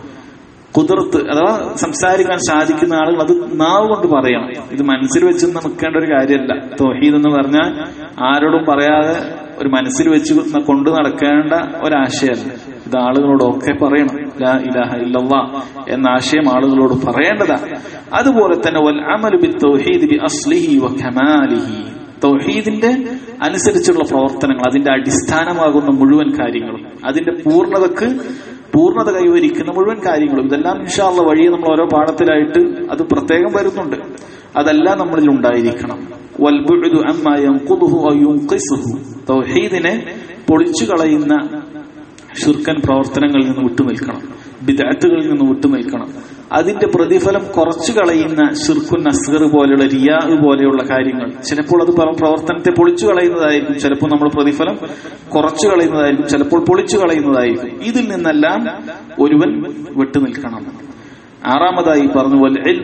കുതിർത്ത് അഥവാ സംസാരിക്കാൻ സാധിക്കുന്ന ആളുകൾ അത് നാവ് കൊണ്ട് പറയണം ഇത് മനസ്സിൽ വെച്ച് നിൽക്കേണ്ട ഒരു കാര്യമല്ല തോഹീദ് എന്ന് പറഞ്ഞാൽ ആരോടും പറയാതെ ഒരു മനസ്സിൽ വെച്ച് കൊണ്ടു നടക്കേണ്ട ഒരാശയമല്ല ഇത് ആളുകളോടൊക്കെ പറയണം ലാ ഇലാഹ ഇല്ലല്ലാ എന്ന ആശയം ആളുകളോട് പറയേണ്ടതാണ് അതുപോലെ തന്നെ വൽ അമലു ബി തൗഹീദ് ബി അസ്ലിഹി വ കമാലിഹി തൗഹീദിന്റെ അനുസരിച്ചുള്ള പ്രവർത്തനങ്ങൾ അതിന്റെ അടിസ്ഥാനമാകുന്ന മുഴുവൻ കാര്യങ്ങളും അതിന്റെ പൂർണ്ണതക്ക് പൂർണ്ണത കൈവരിക്കുന്ന മുഴുവൻ കാര്യങ്ങളും ഇതെല്ലാം ഇൻഷാള്ള വഴിയെ നമ്മൾ ഓരോ പാഠത്തിലായിട്ട് അത് പ്രത്യേകം വരുന്നുണ്ട് അതെല്ലാം നമ്മളിൽ ഉണ്ടായിരിക്കണം തൗഹീദിനെ പൊളിച്ചു കളയുന്ന ഷിർക്കൻ പ്രവർത്തനങ്ങളിൽ നിന്ന് വിട്ടുനിൽക്കണം ബിദാത്തുകളിൽ നിന്ന് വിട്ടുനിൽക്കണം അതിന്റെ പ്രതിഫലം കുറച്ചു കളയുന്ന ഷിർക്കുൻ അസ്ഗർ പോലെയുള്ള റിയാ പോലെയുള്ള കാര്യങ്ങൾ ചിലപ്പോൾ അത് പ്രവർത്തനത്തെ പൊളിച്ചു കളയുന്നതായിരിക്കും ചിലപ്പോൾ നമ്മൾ പ്രതിഫലം കുറച്ചു കളയുന്നതായിരിക്കും ചിലപ്പോൾ പൊളിച്ചു കളയുന്നതായിരിക്കും ഇതിൽ നിന്നെല്ലാം ഒരുവൻ വിട്ടുനിൽക്കണം ആറാമതായി പറഞ്ഞു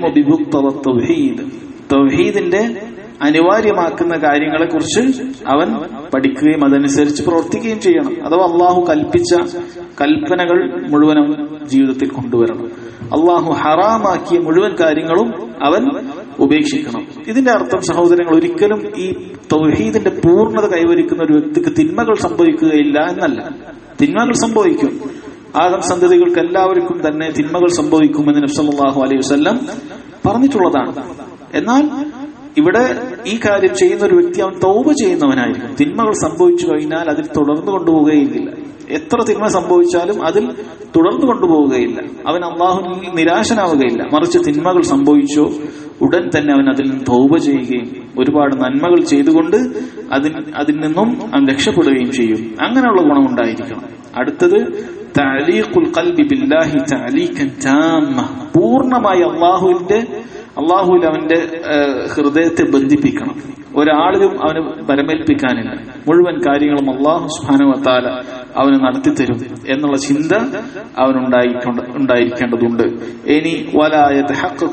തൗഹീദിന്റെ അനിവാര്യമാക്കുന്ന കാര്യങ്ങളെ കുറിച്ച് അവൻ പഠിക്കുകയും അതനുസരിച്ച് പ്രവർത്തിക്കുകയും ചെയ്യണം അഥവാ അള്ളാഹു കൽപ്പിച്ച കൽപ്പനകൾ മുഴുവനും ജീവിതത്തിൽ കൊണ്ടുവരണം അള്ളാഹു ഹറാമാക്കിയ മുഴുവൻ കാര്യങ്ങളും അവൻ ഉപേക്ഷിക്കണം ഇതിന്റെ അർത്ഥം സഹോദരങ്ങൾ ഒരിക്കലും ഈ തൗഹീദിന്റെ പൂർണ്ണത കൈവരിക്കുന്ന ഒരു വ്യക്തിക്ക് തിന്മകൾ സംഭവിക്കുകയില്ല എന്നല്ല തിന്മകൾ സംഭവിക്കും ആദം സന്തതികൾക്ക് എല്ലാവർക്കും തന്നെ തിന്മകൾ സംഭവിക്കുമെന്ന് നബ്സല്ലാഹു അലൈഹി വസ്ല്ലം പറഞ്ഞിട്ടുള്ളതാണ് എന്നാൽ ഇവിടെ ഈ കാര്യം ചെയ്യുന്ന ഒരു വ്യക്തി അവൻ തൗബ ചെയ്യുന്നവനായിരിക്കും തിന്മകൾ സംഭവിച്ചു കഴിഞ്ഞാൽ അതിൽ തുടർന്നു കൊണ്ടുപോവുകയില്ല എത്ര തിന്മ സംഭവിച്ചാലും അതിൽ തുടർന്നു കൊണ്ടുപോവുകയില്ല അവൻ അള്ളാഹു നിരാശനാവുകയില്ല മറിച്ച് തിന്മകൾ സംഭവിച്ചോ ഉടൻ തന്നെ അവൻ അതിൽ നിന്ന് തൗബ ചെയ്യുകയും ഒരുപാട് നന്മകൾ ചെയ്തുകൊണ്ട് അതിൽ അതിൽ നിന്നും അവൻ രക്ഷപ്പെടുകയും ചെയ്യും അങ്ങനെയുള്ള ഗുണം ഉണ്ടായിരിക്കണം അടുത്തത് തഅലീഖുൽ ഖൽബി ബില്ലാഹി തഅലീഖൻ താമ്മ പൂർണ്ണമായി അള്ളാഹുവിന്റെ അള്ളാഹുവിൽ അവന്റെ ഏഹ്, ഹൃദയത്തെ ബന്ധിപ്പിക്കണം ഒരാളിലും അവന് പരമേൽപ്പിക്കാനില്ല മുഴുവൻ കാര്യങ്ങളും അള്ളാഹു സുബാനുവത്താല അവന് നടത്തിത്തരും എന്നുള്ള ചിന്ത അവനുണ്ടായിക്കൊണ്ട് ഉണ്ടായിരിക്കേണ്ടതുണ്ട് ഇനി വലായത്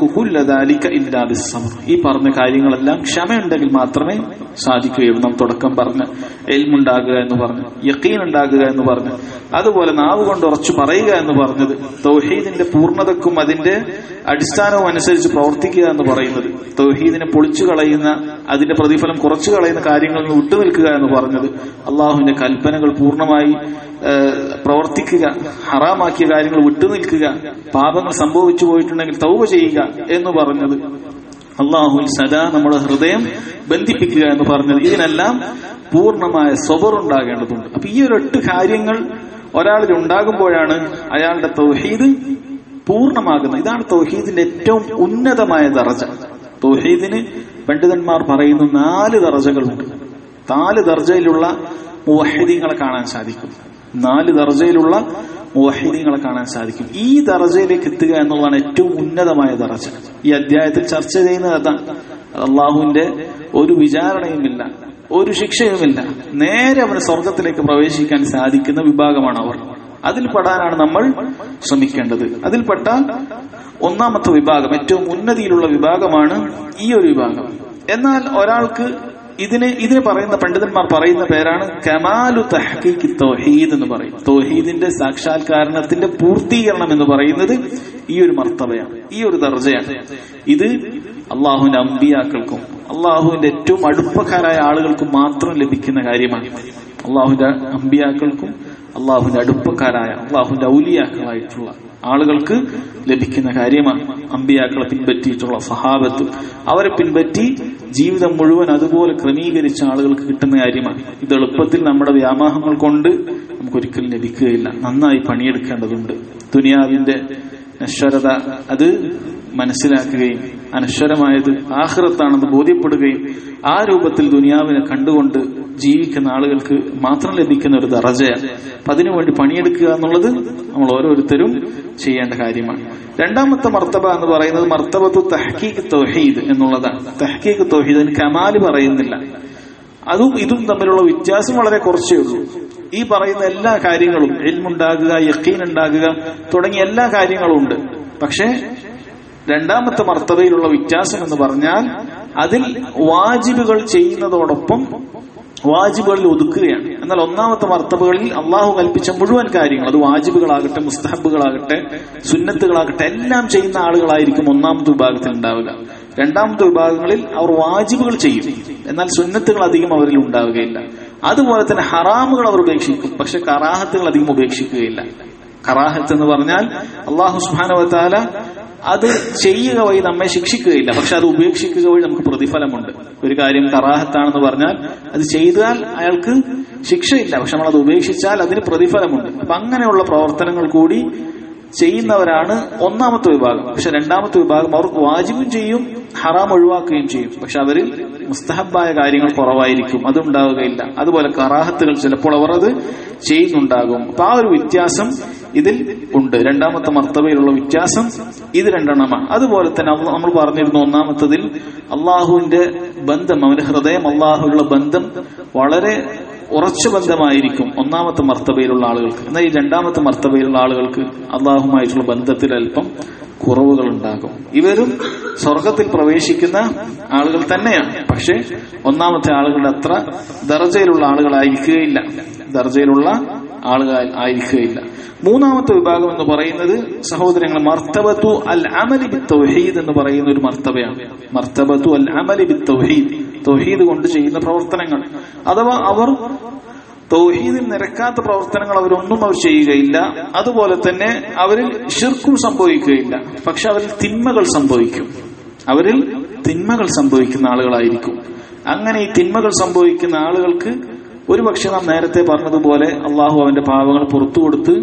ഈ പറഞ്ഞ കാര്യങ്ങളെല്ലാം ക്ഷമയുണ്ടെങ്കിൽ മാത്രമേ സാധിക്കുകയുള്ളൂ നാം തുടക്കം പറഞ്ഞ് എൽമുണ്ടാകുക എന്ന് പറഞ്ഞു യക്കീൻ ഉണ്ടാകുക എന്ന് പറഞ്ഞു അതുപോലെ നാവ് കൊണ്ട് ഉറച്ചു പറയുക എന്ന് പറഞ്ഞത് തൗഹീദിന്റെ പൂർണ്ണതക്കും അതിന്റെ അടിസ്ഥാനവും അനുസരിച്ച് പ്രവർത്തിക്കുക എന്ന് പറയുന്നത് തൗഹീദിനെ പൊളിച്ചു കളയുന്ന അതിന്റെ പ്രതിഫലം കുറച്ചു കളയുന്ന കാര്യങ്ങളിൽ നിന്ന് വിട്ടുനിൽക്കുക എന്ന് പറഞ്ഞത് അള്ളാഹുവിന്റെ കൽപ്പനകൾ പൂർണ്ണമായി ഏഹ്, പ്രവർത്തിക്കുക ഹറാമാക്കിയ കാര്യങ്ങൾ വിട്ടുനിൽക്കുക പാപങ്ങൾ സംഭവിച്ചു പോയിട്ടുണ്ടെങ്കിൽ തൗബ ചെയ്യുക എന്ന് പറഞ്ഞത് അള്ളാഹുൽ സദാ നമ്മുടെ ഹൃദയം ബന്ധിപ്പിക്കുക എന്ന് പറഞ്ഞത് ഇതിനെല്ലാം പൂർണ്ണമായ സ്വബർ ഉണ്ടാകേണ്ടതുണ്ട് അപ്പൊ ഈ ഒരു എട്ട് കാര്യങ്ങൾ ഒരാളിൽ ഉണ്ടാകുമ്പോഴാണ് അയാളുടെ തൗഹീദ് പൂർണ്ണമാകുന്നത് ഇതാണ് തൗഹീദിന്റെ ഏറ്റവും ഉന്നതമായ ദറജ തൗഹീദിന് പണ്ഡിതന്മാർ പറയുന്ന നാല് ദർജകളുണ്ട് നാല് ദർജയിലുള്ള മുവഹിദീങ്ങളെ കാണാൻ സാധിക്കും നാല് ദർജയിലുള്ള മുവഹിദീങ്ങളെ കാണാൻ സാധിക്കും ഈ ദർജയിലേക്ക് എത്തുക എന്നുള്ളതാണ് ഏറ്റവും ഉന്നതമായ ദർജ ഈ അധ്യായത്തിൽ ചർച്ച ചെയ്യുന്നത് അതാണ് അള്ളാഹുവിന്റെ ഒരു വിചാരണയുമില്ല ഒരു ശിക്ഷയുമില്ല നേരെ അവന് സ്വർഗത്തിലേക്ക് പ്രവേശിക്കാൻ സാധിക്കുന്ന വിഭാഗമാണ് അവർ അതിൽ പെടാനാണ് നമ്മൾ ശ്രമിക്കേണ്ടത് അതിൽപ്പെട്ട ഒന്നാമത്തെ വിഭാഗം ഏറ്റവും ഉന്നതിയിലുള്ള വിഭാഗമാണ് ഈ ഒരു വിഭാഗം എന്നാൽ ഒരാൾക്ക് ഇതിന് ഇതിന് പറയുന്ന പണ്ഡിതന്മാർ പറയുന്ന പേരാണ് കമാലു തഹ്ഖീഖ് തൗഹീദ് എന്ന് പറയും തൗഹീദിന്റെ സാക്ഷാത്കാരണത്തിന്റെ പൂർത്തീകരണം എന്ന് പറയുന്നത് ഈ ഒരു മർത്തബയാണ് ഈ ഒരു ദർജയാണ് ഇത് അള്ളാഹുവിന്റെ അമ്പിയാക്കൾക്കും അള്ളാഹുവിന്റെ ഏറ്റവും അടുപ്പക്കാരായ ആളുകൾക്കും മാത്രം ലഭിക്കുന്ന കാര്യമാണ് അള്ളാഹുവിന്റെ അമ്പിയാക്കൾക്കും അള്ളാഹുവിന്റെ അടുപ്പക്കാരായ അള്ളാഹുവിന്റെ ഔലിയാക്കളായിട്ടുള്ള ആളുകൾക്ക് ലഭിക്കുന്ന കാര്യമാണ് അമ്പിയാക്കളെ പിൻപറ്റിയിട്ടുള്ള സഹാബത്ത് അവരെ പിൻപറ്റി ജീവിതം മുഴുവൻ അതുപോലെ ക്രമീകരിച്ച ആളുകൾക്ക് കിട്ടുന്ന കാര്യമാണ് ഇത് എളുപ്പത്തിൽ നമ്മുടെ വ്യാമോഹങ്ങൾ കൊണ്ട് നമുക്കൊരിക്കലും ലഭിക്കുകയില്ല നന്നായി പണിയെടുക്കേണ്ടതുണ്ട് ദുനിയാവിന്റെ നശ്വരത അത് മനസ്സിലാക്കുകയും അനശ്വരമായത് ആഹ്റത്താണെന്ന് ബോധ്യപ്പെടുകയും ആ രൂപത്തിൽ ദുനിയാവിനെ കണ്ടുകൊണ്ട് ജീവിക്കുന്ന ആളുകൾക്ക് മാത്രം ലഭിക്കുന്ന ഒരു ദറജയാണ് അപ്പൊ അതിനുവേണ്ടി പണിയെടുക്കുക എന്നുള്ളത് നമ്മൾ ഓരോരുത്തരും ചെയ്യേണ്ട കാര്യമാണ് രണ്ടാമത്തെ മർത്തബ എന്ന് പറയുന്നത് മർത്തബത്തു തഹ്കീഖ് തൗഹീദ് എന്നുള്ളതാണ് തഹ്കീഖ് തൗഹീദ് അതിന് കമാല് പറയുന്നില്ല അതും ഇതും തമ്മിലുള്ള വ്യത്യാസം വളരെ കുറച്ചേ ഉള്ളൂ ഈ പറയുന്ന എല്ലാ കാര്യങ്ങളും എൽമുണ്ടാകുക യക്കീൻ ഉണ്ടാകുക തുടങ്ങിയ എല്ലാ കാര്യങ്ങളും ഉണ്ട് പക്ഷേ രണ്ടാമത്തെ മർത്തബയിലുള്ള വ്യത്യാസം എന്ന് പറഞ്ഞാൽ അതിൽ വാജിബുകൾ ചെയ്യുന്നതോടൊപ്പം വാജിബുകളിൽ ഒതുക്കുകയാണ് എന്നാൽ ഒന്നാമത്തെ മർത്തബകളിൽ അള്ളാഹു കൽപ്പിച്ച മുഴുവൻ കാര്യങ്ങൾ അത് വാജിബുകളാകട്ടെ മുസ്തഹബുകളാകട്ടെ സുന്നത്തുകളാകട്ടെ എല്ലാം ചെയ്യുന്ന ആളുകളായിരിക്കും ഒന്നാമത്തെ വിഭാഗത്തിൽ ഉണ്ടാവുക രണ്ടാമത്തെ വിഭാഗങ്ങളിൽ അവർ വാജിബുകൾ ചെയ്യും എന്നാൽ സുന്നത്തുകൾ അധികം അവരിൽ ഉണ്ടാവുകയില്ല അതുപോലെ തന്നെ ഹറാമുകൾ അവർ ഉപേക്ഷിക്കും പക്ഷെ കറാഹത്തുകൾ അധികം ഉപേക്ഷിക്കുകയില്ല കറാഹത്ത് എന്ന് പറഞ്ഞാൽ അള്ളാഹു സുബാനവത്താല അത് ചെയ്യുക വഴി നമ്മെ ശിക്ഷിക്കുകയില്ല പക്ഷെ അത് ഉപേക്ഷിക്കുക വഴി നമുക്ക് പ്രതിഫലമുണ്ട് ഒരു കാര്യം കറാഹത്താണെന്ന് പറഞ്ഞാൽ അത് ചെയ്താൽ അയാൾക്ക് ശിക്ഷയില്ല പക്ഷെ നമ്മൾ അത് ഉപേക്ഷിച്ചാൽ അതിന് പ്രതിഫലമുണ്ട് അപ്പൊ അങ്ങനെയുള്ള പ്രവർത്തനങ്ങൾ കൂടി ചെയ്യുന്നവരാണ് ഒന്നാമത്തെ വിഭാഗം പക്ഷെ രണ്ടാമത്തെ വിഭാഗം അവർ വാജിബും ചെയ്യും ഹറാം ഒഴിവാക്കുകയും ചെയ്യും പക്ഷെ അവരിൽ മുസ്തഹബായ കാര്യങ്ങൾ കുറവായിരിക്കും അതുണ്ടാവുകയില്ല അതുപോലെ കറാഹത്തുകൾ ചിലപ്പോൾ അവർ അത് ചെയ്യുന്നുണ്ടാകും അപ്പൊ ആ ഒരു വ്യത്യാസം ഇതിൽ ഉണ്ട് രണ്ടാമത്തെ മർത്തബയിലുള്ള വ്യത്യാസം ഇത് രണ്ടെണ്ണമാണ് അതുപോലെ തന്നെ അള്ളാ- നമ്മൾ പറഞ്ഞിരുന്നു ഒന്നാമത്തതിൽ അള്ളാഹുവിന്റെ ബന്ധം അവന്റെ ഹൃദയം അള്ളാഹുള്ള ബന്ധം വളരെ ഉറച്ച ബന്ധമായിരിക്കും ഒന്നാമത്തെ മർത്തബയിലുള്ള ആളുകൾക്ക് എന്നാൽ ഈ രണ്ടാമത്തെ മർത്തബയിലുള്ള ആളുകൾക്ക് അള്ളാഹുമായിട്ടുള്ള ബന്ധത്തിൽ അല്പം കുറവുകൾ ഉണ്ടാകും ഇവരും സ്വർഗത്തിൽ പ്രവേശിക്കുന്ന ആളുകൾ തന്നെയാണ് പക്ഷെ ഒന്നാമത്തെ ആളുകളുടെ അത്ര ദർജയിലുള്ള ആളുകളായിരിക്കുകയില്ല ദർജയിലുള്ള ആളുകൾ ആയിരിക്കുകയില്ല മൂന്നാമത്തെ വിഭാഗം എന്ന് പറയുന്നത് സഹോദരങ്ങൾ മർത്തബത്തു അൽ അമലി ബി തൗഹീദ് എന്ന് പറയുന്ന ഒരു മർത്തബയാണ് മർത്തബത്തു അൽ അമലി ബി തൗഹീദ് തൗഹീദ് കൊണ്ട് ചെയ്യുന്ന പ്രവർത്തനങ്ങൾ അഥവാ അവർ തൗഹീദിൽ നിരക്കാത്ത പ്രവർത്തനങ്ങൾ അവരൊന്നും അവർ ചെയ്യുകയില്ല അതുപോലെ തന്നെ അവരിൽ ഷിർക്കും സംഭവിക്കുകയില്ല പക്ഷെ അവരിൽ തിന്മകൾ സംഭവിക്കും അവരിൽ തിന്മകൾ സംഭവിക്കുന്ന ആളുകളായിരിക്കും അങ്ങനെ ഈ തിന്മകൾ സംഭവിക്കുന്ന ആളുകൾക്ക് ഒരുപക്ഷെ നാം നേരത്തെ പറഞ്ഞതുപോലെ അള്ളാഹു അവന്റെ പാവങ്ങൾ പുറത്തു കൊടുത്ത്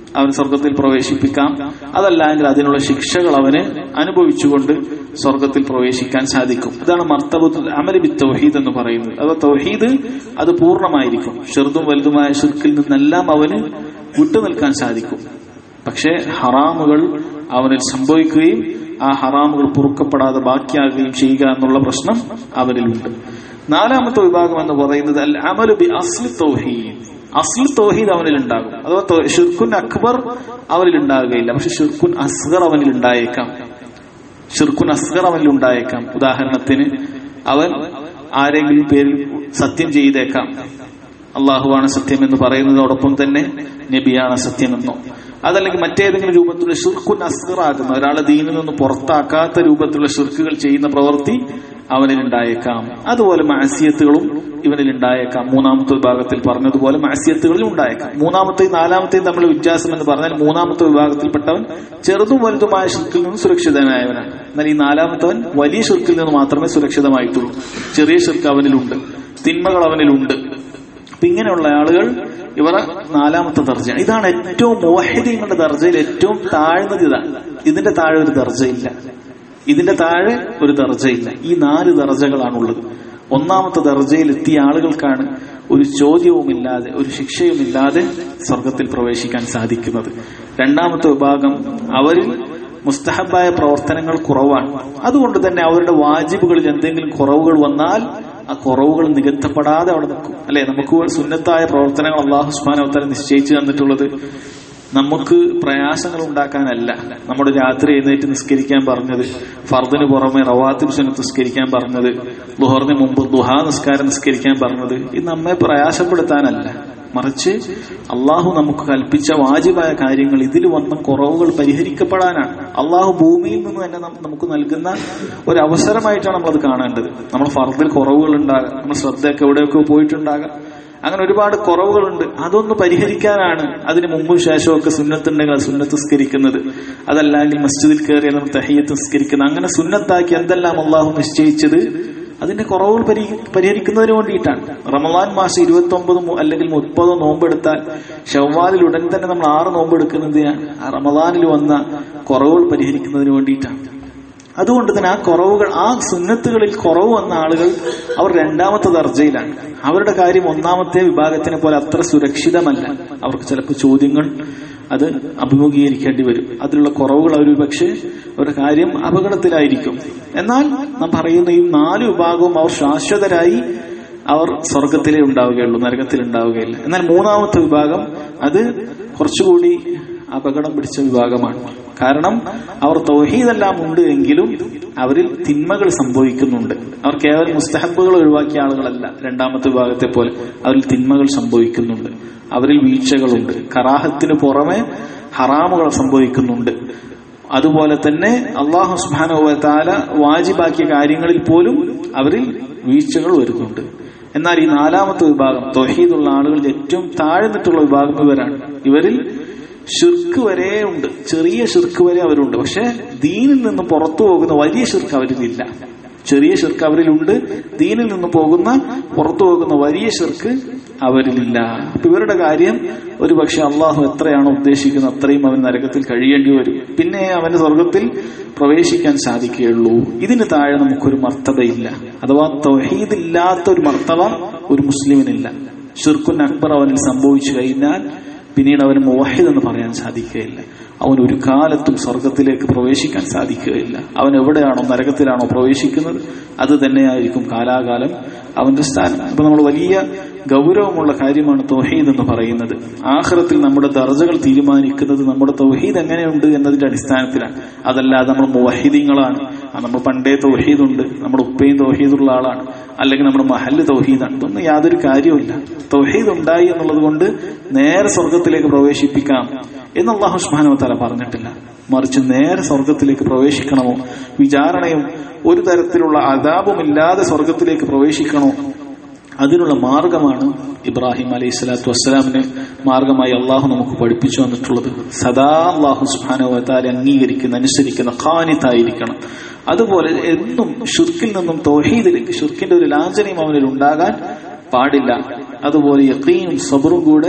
അവൻ സ്വർഗത്തിൽ പ്രവേശിപ്പിക്കാം അതല്ലെങ്കിൽ അതിനുള്ള ശിക്ഷകൾ അവന് അനുഭവിച്ചുകൊണ്ട് സ്വർഗത്തിൽ പ്രവേശിക്കാൻ സാധിക്കും അതാണ് മർത്തബത്തുൽ അമലി ബി തൗഹീദ് എന്ന് പറയുന്നത് അഥവാ തൗഹീദ് അത് പൂർണ്ണമായിരിക്കും ചെറുതും വലുതുമായ ഷിർക്കിൽ നിന്നെല്ലാം അവന് വിട്ടുനിൽക്കാൻ സാധിക്കും പക്ഷേ ഹറാമുകൾ അവനിൽ സംഭവിക്കുകയും ആ ഹറാമുകൾ പൊറുക്കപ്പെടാതെ ബാക്കിയാകുകയും ചെയ്യുക എന്നുള്ള പ്രശ്നം അവനിലുണ്ട് നാലാമത്തെ വിഭാഗം എന്ന് പറയുന്നത് അൽ അമലു ബി അസ്ലി തൗഹീദ് അസ്ലി തൗഹീദ് അവനിൽ ഉണ്ടാകും അഥവാ തൗ- ഷിർക്കുൻ അക്ബർ അവനിൽ ഉണ്ടാകുകയില്ല പക്ഷെ ഷിർക്കുൻ അസ്ഗർ അവനിൽ ഉണ്ടായേക്കാം ഷിർക്കുൻ അസ്ഗർ അവനിൽ ഉണ്ടായേക്കാം ഉദാഹരണത്തിന് അവൻ ആരെങ്കിലും പേരിൽ സത്യം ചെയ്തേക്കാം അള്ളാഹുവാണ് സത്യം എന്ന് പറയുന്നതോടൊപ്പം തന്നെ നബിയാണ് സത്യമെന്നോ അതല്ലെങ്കിൽ മറ്റേതെങ്കിലും രൂപത്തിലുള്ള ഷിർക്കുൻ അസ്ഗറാകുന്ന ഒരാളെ ദീനിൽ നിന്ന് പുറത്താക്കാത്ത രൂപത്തിലുള്ള ഷിർക്കുകൾ ചെയ്യുന്ന പ്രവൃത്തി അവനിൽ ഉണ്ടായേക്കാം അതുപോലെ മാസിയത്തുകളും ഇവനിൽ ഉണ്ടായേക്കാം മൂന്നാമത്തെ വിഭാഗത്തിൽ പറഞ്ഞതുപോലെ മാസിയത്തുകളിൽ ഉണ്ടായേക്കാം മൂന്നാമത്തെയും നാലാമത്തെയും തമ്മിലുള്ള വ്യത്യാസം എന്ന് പറഞ്ഞാൽ മൂന്നാമത്തെ വിഭാഗത്തിൽപ്പെട്ടവൻ ചെറുതും വലുതുമായ ഷിർക്കിൽ നിന്ന് സുരക്ഷിതനായവനാണ് എന്നാൽ ഈ നാലാമത്തവൻ വലിയ ഷിർക്കിൽ നിന്ന് മാത്രമേ സുരക്ഷിതമായിട്ടുള്ളൂ ചെറിയ ഷിർക്ക് അവനിലുണ്ട് തിന്മകൾ അവനിലുണ്ട് അപ്പൊ ഇങ്ങനെയുള്ള ആളുകൾ ഇവർ നാലാമത്തെ ദർജയാണ് ഇതാണ് ഏറ്റവും മോഹിദീങ്ങളുടെ ദർജയിൽ ഏറ്റവും താഴ്ന്നത് ഇതാണ് ഇതിന്റെ താഴെ ഒരു ദർജയില്ല ഇതിന്റെ താഴെ ഒരു ദർജയില്ല ഈ നാല് ദർജകളാണുള്ളത് ഒന്നാമത്തെ ദർജയിൽ എത്തിയ ആളുകൾക്കാണ് ഒരു ചോദ്യവുമില്ലാതെ ഒരു ശിക്ഷയുമില്ലാതെ സ്വർഗത്തിൽ പ്രവേശിക്കാൻ സാധിക്കുന്നത് രണ്ടാമത്തെ വിഭാഗം അവരിൽ മുസ്തഹബായ പ്രവർത്തനങ്ങൾ കുറവാണ് അതുകൊണ്ട് തന്നെ അവരുടെ വാജിബുകളിൽ എന്തെങ്കിലും കുറവുകൾ വന്നാൽ ആ കുറവുകൾ നികത്തപ്പെടാതെ അവിടെ നിൽക്കും അല്ലെ നമുക്ക് സുന്നത്തായ പ്രവർത്തനങ്ങൾ അള്ളാഹു സുബാനവത്താല നിശ്ചയിച്ചു തന്നിട്ടുള്ളത് നമുക്ക് പ്രയാസങ്ങൾ ഉണ്ടാക്കാനല്ല നമ്മുടെ രാത്രി എഴുന്നേറ്റ് നിസ്കരിക്കാൻ പറഞ്ഞത് ഫർദിന് പുറമെ റവാത്തിബ് സുന്നത്ത് നിസ്കരിക്കാൻ പറഞ്ഞത് ദുഹറിന് മുമ്പ് ദുഹാ നിസ്കാരം നിസ്കരിക്കാൻ പറഞ്ഞത് ഇത് നമ്മെ പ്രയാസപ്പെടുത്താനല്ല മറിച്ച് അള്ളാഹു നമുക്ക് കൽപ്പിച്ച വാജിബായ കാര്യങ്ങൾ ഇതിൽ വന്ന കുറവുകൾ പരിഹരിക്കപ്പെടാനാണ് അള്ളാഹു ഭൂമിയിൽ നിന്ന് തന്നെ നം- നമുക്ക് നൽകുന്ന ഒരു അവസരമായിട്ടാണ് നമ്മളത് കാണേണ്ടത് നമ്മൾ ഫർദിൽ കുറവുകൾ ഉണ്ടാകാം നമ്മൾ ശ്രദ്ധയൊക്കെ എവിടെയൊക്കെ പോയിട്ടുണ്ടാകാം അങ്ങനെ ഒരുപാട് കുറവുകളുണ്ട് അതൊന്ന് പരിഹരിക്കാനാണ് അതിന് മുമ്പും ശേഷവും ഒക്കെ സുന്നത്തുണ്ടെങ്കിൽ അത് സുന്നത്ത് സ്കരിക്കുന്നത് അതല്ലെങ്കിൽ മസ്ജിദിൽ കയറിയാൽ നമ്മൾ തഹയ്യത്ത് സ്കരിക്കുന്നത് അങ്ങനെ സുന്നത്താക്കി എന്തെല്ലാം അള്ളാഹു നിശ്ചയിച്ചത് അതിന്റെ കുറവുകൾ പരി- പരിഹരിക്കുന്നതിന് വേണ്ടിയിട്ടാണ് റമദാൻ മാസം ഇരുപത്തി ഒമ്പത് അല്ലെങ്കിൽ മുപ്പതോ നോമ്പെടുത്താൽ ഷവ്വാലിൽ ഉടൻ തന്നെ നമ്മൾ ആറ് നോമ്പെടുക്കുന്നത് ആ റമദാനിൽ വന്ന കുറവുകൾ പരിഹരിക്കുന്നതിന് വേണ്ടിയിട്ടാണ് അതുകൊണ്ട് തന്നെ ആ കുറവുകൾ ആ സുന്നത്തുകളിൽ കുറവ് വന്ന ആളുകൾ അവർ രണ്ടാമത്തെ ദർജയിലാണ് അവരുടെ കാര്യം ഒന്നാമത്തെ വിഭാഗത്തിനെ പോലെ അത്ര സുരക്ഷിതമല്ല അവർക്ക് ചിലപ്പോൾ ചോദ്യങ്ങൾ അത് അഭിമുഖീകരിക്കേണ്ടി വരും അതിലുള്ള കുറവുകൾ അവർ പക്ഷേ അവരുടെ കാര്യം അപകടത്തിലായിരിക്കും എന്നാൽ നാം പറയുന്ന ഈ നാല് വിഭാഗവും അവർ ശാശ്വതരായി അവർ സ്വർഗത്തിലേ ഉണ്ടാവുകയുള്ളൂ നരകത്തിൽ ഉണ്ടാവുകയില്ല എന്നാൽ മൂന്നാമത്തെ വിഭാഗം അത് കുറച്ചുകൂടി അപകടം പിടിച്ച വിഭാഗമാണ് കാരണം അവർ തൗഹീദെല്ലാം ഉണ്ട് എങ്കിലും അവരിൽ തിന്മകൾ സംഭവിക്കുന്നുണ്ട് അവർ കേവലം മുസ്തഹബുകൾ ഒഴിവാക്കിയ ആളുകളല്ല രണ്ടാമത്തെ വിഭാഗത്തെ പോലെ അവരിൽ തിന്മകൾ സംഭവിക്കുന്നുണ്ട് അവരിൽ വീഴ്ചകളുണ്ട് കറാഹത്തിന് പുറമെ ഹറാമുകൾ സംഭവിക്കുന്നുണ്ട് അതുപോലെ തന്നെ അള്ളാഹു സുബാനുവല വാജിബാക്കിയ കാര്യങ്ങളിൽ പോലും അവരിൽ വീഴ്ചകൾ വരുന്നുണ്ട് എന്നാൽ ഈ നാലാമത്തെ വിഭാഗം തൊഹീദുള്ള ആളുകളിൽ ഏറ്റവും താഴ്ന്നിട്ടുള്ള വിഭാഗം ഇവരാണ് ഇവരിൽ ഷിർക്ക് വരെ ഉണ്ട് ചെറിയ ഷിർക്ക് വരെ അവരുണ്ട് പക്ഷെ ദീനിൽ നിന്ന് പുറത്തു പോകുന്ന വലിയ ഷിർക്ക് അവരിലില്ല ചെറിയ ഷിർക്ക് അവരിലുണ്ട് ദീനിൽ നിന്ന് പോകുന്ന പുറത്തു പോകുന്ന വലിയ ഷിർക്ക് അവരിലില്ല അപ്പൊ ഇവരുടെ കാര്യം ഒരു പക്ഷെ അള്ളാഹു എത്രയാണോ ഉദ്ദേശിക്കുന്നത് അത്രയും അവൻ നരകത്തിൽ കഴിയേണ്ടി വരും പിന്നെ അവന് സ്വർഗത്തിൽ പ്രവേശിക്കാൻ സാധിക്കുകയുള്ളൂ ഇതിന് താഴെ നമുക്കൊരു മർത്തതയില്ല അഥവാ തൊഹീദില്ലാത്ത ഒരു മർത്തവ ഒരു മുസ്ലിമിനില്ല ഷിർക്കുൻ അക്ബർ അവനിൽ സംഭവിച്ചു കഴിഞ്ഞാൽ പിന്നീട് അവന് മുവഹിദ് എന്ന് പറയാൻ സാധിക്കുകയില്ല അവൻ ഒരു കാലത്തും സ്വർഗത്തിലേക്ക് പ്രവേശിക്കാൻ സാധിക്കുകയില്ല അവൻ എവിടെയാണോ നരകത്തിലാണോ പ്രവേശിക്കുന്നത് അത് തന്നെയായിരിക്കും കാലാകാലം അവന്റെ സ്ഥാനം അപ്പൊ നമ്മൾ വലിയ ഗൗരവമുള്ള കാര്യമാണ് തൗഹീദ് എന്ന് പറയുന്നത് ആഖിറത്തിൽ നമ്മുടെ ദർജകൾ തീരുമാനിക്കുന്നത് നമ്മുടെ തൗഹീദ് എങ്ങനെയുണ്ട് എന്നതിന്റെ അടിസ്ഥാനത്തിലാണ് അതല്ലാതെ നമ്മൾ മുവഹിദീങ്ങളാണ് ആ, നമ്മൾ പണ്ടേ തൗഹീദുണ്ട് നമ്മുടെ ഉപ്പയും തൗഹീദുള്ള ആളാണ് അല്ലെങ്കിൽ നമ്മുടെ മഹല്ല് തൗഹീദാണ് ഇതൊന്നും യാതൊരു കാര്യവുമില്ല തൗഹീദ് ഉണ്ടായി എന്നുള്ളത് കൊണ്ട് നേരെ സ്വർഗത്തിലേക്ക് പ്രവേശിപ്പിക്കാം എന്ന് അള്ളാഹു സുബ്ഹാനഹു വതആല പറഞ്ഞിട്ടില്ല മറിച്ച് നേരെ സ്വർഗത്തിലേക്ക് പ്രവേശിക്കണമോ വിചാരണയും ഒരു തരത്തിലുള്ള അതാപമില്ലാതെ സ്വർഗത്തിലേക്ക് പ്രവേശിക്കണോ അതിനുള്ള മാർഗമാണ് ഇബ്രാഹിം അലൈഹി സ്വലാത്തു വസ്സലാമിന് മാർഗമായി അള്ളാഹു നമുക്ക് പഠിപ്പിച്ചു വന്നിട്ടുള്ളത് സദാ അള്ളാഹു സുബാനുവത്താലെ അംഗീകരിക്കുന്ന അനുസരിക്കുന്ന ഖാനിത്തായിരിക്കണം അതുപോലെ എന്നും ഷുർക്കിൽ നിന്നും തൗഹീദിലേക്ക് ഷുർക്കിന്റെ ഒരു ലാഞ്ചനയും അവനിൽ ഉണ്ടാകാൻ പാടില്ല അതുപോലെ യക്കീനും സബറും കൂടെ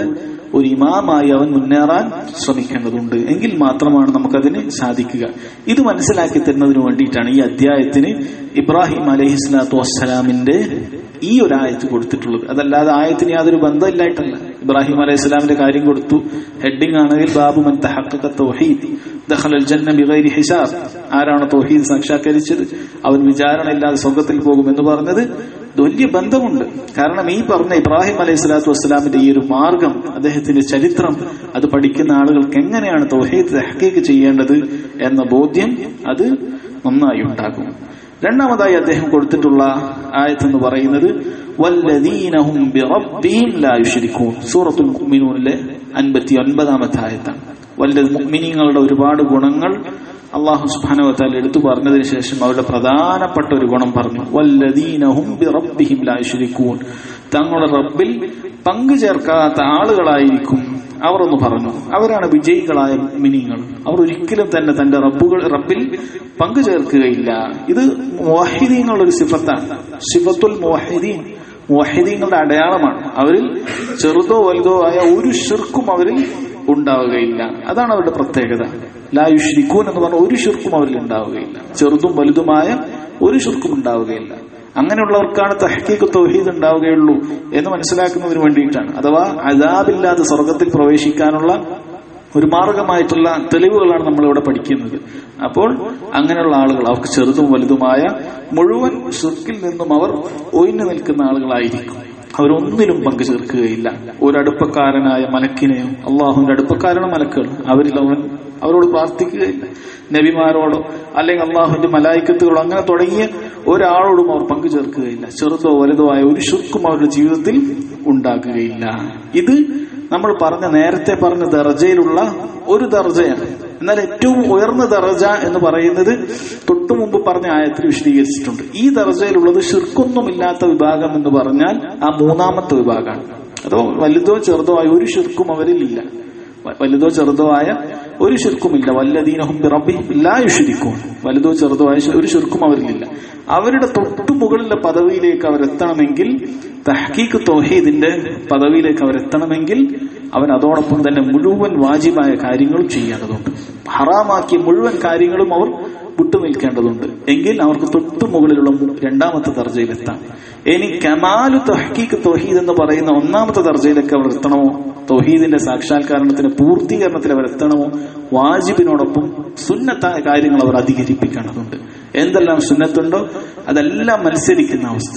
ഒരു ഇമാമായി അവൻ മുന്നേറാൻ ശ്രമിക്കേണ്ടതുണ്ട് എങ്കിൽ മാത്രമാണ് നമുക്കതിന് സാധിക്കുക ഇത് മനസ്സിലാക്കി തരുന്നതിന് വേണ്ടിയിട്ടാണ് ഈ അധ്യായത്തിന് ഇബ്രാഹിം അലഹി സ്വലാത്തു വസ്സലാമിന്റെ ഈ ഒരു ആയത്ത് കൊടുത്തിട്ടുള്ളത് അതല്ലാതെ ആയത്തിന് യാതൊരു ബന്ധമില്ലായിട്ടല്ല ഇബ്രാഹിം അലൈഹി സ്വലാമിന്റെ കാര്യം കൊടുത്തു ഹെഡിങ് ആണെങ്കിൽ ബാബു മൻ തഹഖഖ തൗഹീദ് ദഖലൽ ജന്ന ബിഗൈരി ഹിസാബ് ആരാണ് തൗഹീദ് സാക്ഷാത്കരിച്ചത് അവൻ വിചാരണയില്ലാതെ സ്വർഗത്തിൽ പോകും എന്ന് പറഞ്ഞത് ഇത് വലിയ ബന്ധമുണ്ട് കാരണം ഈ പറഞ്ഞ ഇബ്രാഹിം അലൈഹി സ്വലാത്തു വസ്സലാമിന്റെ ഈ ഒരു മാർഗം അദ്ദേഹത്തിന്റെ ചരിത്രം അത് പഠിക്കുന്ന ആളുകൾക്ക് എങ്ങനെയാണ് തൗഹീദ് തഹ്ക്കീക്ക് ചെയ്യേണ്ടത് എന്ന ബോധ്യം അത് നന്നായി ഉണ്ടാകും രണ്ടാമതായി അദ്ദേഹം കൊടുത്തിട്ടുള്ള ആയത്ത് എന്ന് പറയുന്നത് വല്ലദീനഹും ബിറബ്ബിഹിം ലാ യുശ്രികൂൻ സൂറത്തുൽ മുഅ്മിനൂനിലെ 59ാമത്തെ ആയത്താണ് വല്ല മുഅ്മിനീങ്ങളുടെ ഒരുപാട് ഗുണങ്ങൾ അള്ളാഹു സുബ്ഹാനഹു വതആല എടുത്തു പറഞ്ഞതിന് ശേഷം അവരുടെ പ്രധാനപ്പെട്ട ഒരു ഗുണം പറഞ്ഞു വല്ലദീനഹും ബിറബ്ബിഹിം ലാ യുശ്രികൂൻ തങ്ങളുടെ റബ്ബിൽ പങ്കു ചേർക്കാത്ത ആളുകളായിരിക്കും അവർ ഒന്ന് പറഞ്ഞു അവരാണ് വിജയികളായ മിനിങ്ങൾ അവർ ഒരിക്കലും തന്നെ തന്റെ റബ്ബുകൾ റബ്ബിൽ പങ്കു ചേർക്കുകയില്ല ഇത് മോഹിദീങ്ങളുടെ ഒരു സിഫത്താണ് സിഫത്തുൽ മോഹിദീൻ മോഹിദീങ്ങളുടെ അടയാളമാണ് അവരിൽ ചെറുതോ വലുതോ ആയ ഒരു ഷിർക്കും അവരിൽ ഉണ്ടാവുകയില്ല അതാണ് അവരുടെ പ്രത്യേകത ലായുഷ്രിക്കൂൻ എന്ന് പറഞ്ഞ ഒരു ഷിർക്കും അവരിൽ ഉണ്ടാവുകയില്ല ചെറുതും വലുതുമായ ഒരു ഷിർക്കും ഉണ്ടാവുകയില്ല അങ്ങനെയുള്ളവർക്കാണ് തഹക്കീക്ക് തൗഹീദ് ഉണ്ടാവുകയുള്ളൂ എന്ന് മനസ്സിലാക്കുന്നതിന് വേണ്ടിയിട്ടാണ് അഥവാ അതാബില്ലാതെ സ്വർഗത്തിൽ പ്രവേശിക്കാനുള്ള ഒരു മാർഗമായിട്ടുള്ള തെളിവുകളാണ് നമ്മളിവിടെ പഠിക്കുന്നത് അപ്പോൾ അങ്ങനെയുള്ള ആളുകൾ അവർക്ക് ചെറുതും വലുതുമായ മുഴുവൻ ഷിർക്കിൽ നിന്നും അവർ ഒഴിഞ്ഞു നിൽക്കുന്ന ആളുകളായിരിക്കും അവരൊന്നിലും പങ്കു ചേർക്കുകയില്ല ഒരു അടുപ്പക്കാരനായ മലക്കിനെയോ അള്ളാഹുവിന്റെ അടുപ്പക്കാരാണ് മലക്കുകൾ അവരിൽ അവൻ അവരോട് പ്രാർത്ഥിക്കുകയില്ല നബിമാരോടോ അല്ലെങ്കിൽ അള്ളാഹുവിന്റെ മലായിക്കത്തുകളോ അങ്ങനെ തുടങ്ങിയ ഒരാളോടും അവർ പങ്കു ചേർക്കുകയില്ല ചെറുതോ വലുതോ ആയ ഒരു ശുക്കും അവരുടെ ജീവിതത്തിൽ ഉണ്ടാക്കുകയില്ല ഇത് നമ്മൾ പറഞ്ഞ നേരത്തെ പറഞ്ഞ ദർജയിലുള്ള ഒരു ദർജയാണ് എന്നാൽ ഏറ്റവും ഉയർന്ന ദർജ എന്ന് പറയുന്നത് തൊട്ടു മുമ്പ് പറഞ്ഞ ആയത്തിൽ വിശദീകരിച്ചിട്ടുണ്ട് ഈ ദർജയിലുള്ളത് ഷിർക്കൊന്നുമില്ലാത്ത വിഭാഗം എന്ന് പറഞ്ഞാൽ ആ മൂന്നാമത്തെ വിഭാഗമാണ് അതോ വലുതോ ചെറുതോ ആയ ഒരു ഷിർക്കും അവരിൽ ഇല്ല വലുതോ ചെറുതോ ആയ ഒരു ശിർക്കുമില്ല വല്ലദീനഹും ലായുഷിരിക്കും വലുതോ ചെറുതോ ആയ ഒരു ശിർക്കും അവരിലില്ല അവരുടെ തൊട്ടു മുകളിലെ പദവിയിലേക്ക് അവരെത്തണമെങ്കിൽ തഹക്കീക്ക് തൗഹീദിന്റെ പദവിയിലേക്ക് അവരെത്തണമെങ്കിൽ അവൻ അതോടൊപ്പം തന്നെ മുഴുവൻ വാജിബായ കാര്യങ്ങളും ചെയ്യേണ്ടതുണ്ട് ഹറാമാക്കിയ മുഴുവൻ കാര്യങ്ങളും അവർ വിട്ടുനിൽക്കേണ്ടതുണ്ട് എങ്കിൽ അവർക്ക് തൊട്ടു മുകളിലുള്ള രണ്ടാമത്തെ ദർജയിലെത്താം ഇനി കമാലു തഹക്കീക്ക് തൗഹീദ് എന്ന് പറയുന്ന ഒന്നാമത്തെ ദർജയിലേക്ക് അവർ എത്തണമോ തൗഹീദിന്റെ സാക്ഷാത്കാരണത്തിന് പൂർത്തീകരണത്തിൽ അവർ എത്തണമോ വാജിബിനോടൊപ്പം സുന്നത്തായ കാര്യങ്ങൾ അവർ അധികരിപ്പിക്കേണ്ടതുണ്ട് എന്തെല്ലാം സുന്നത്തുണ്ടോ അതെല്ലാം മത്സരിക്കുന്ന അവസ്ഥ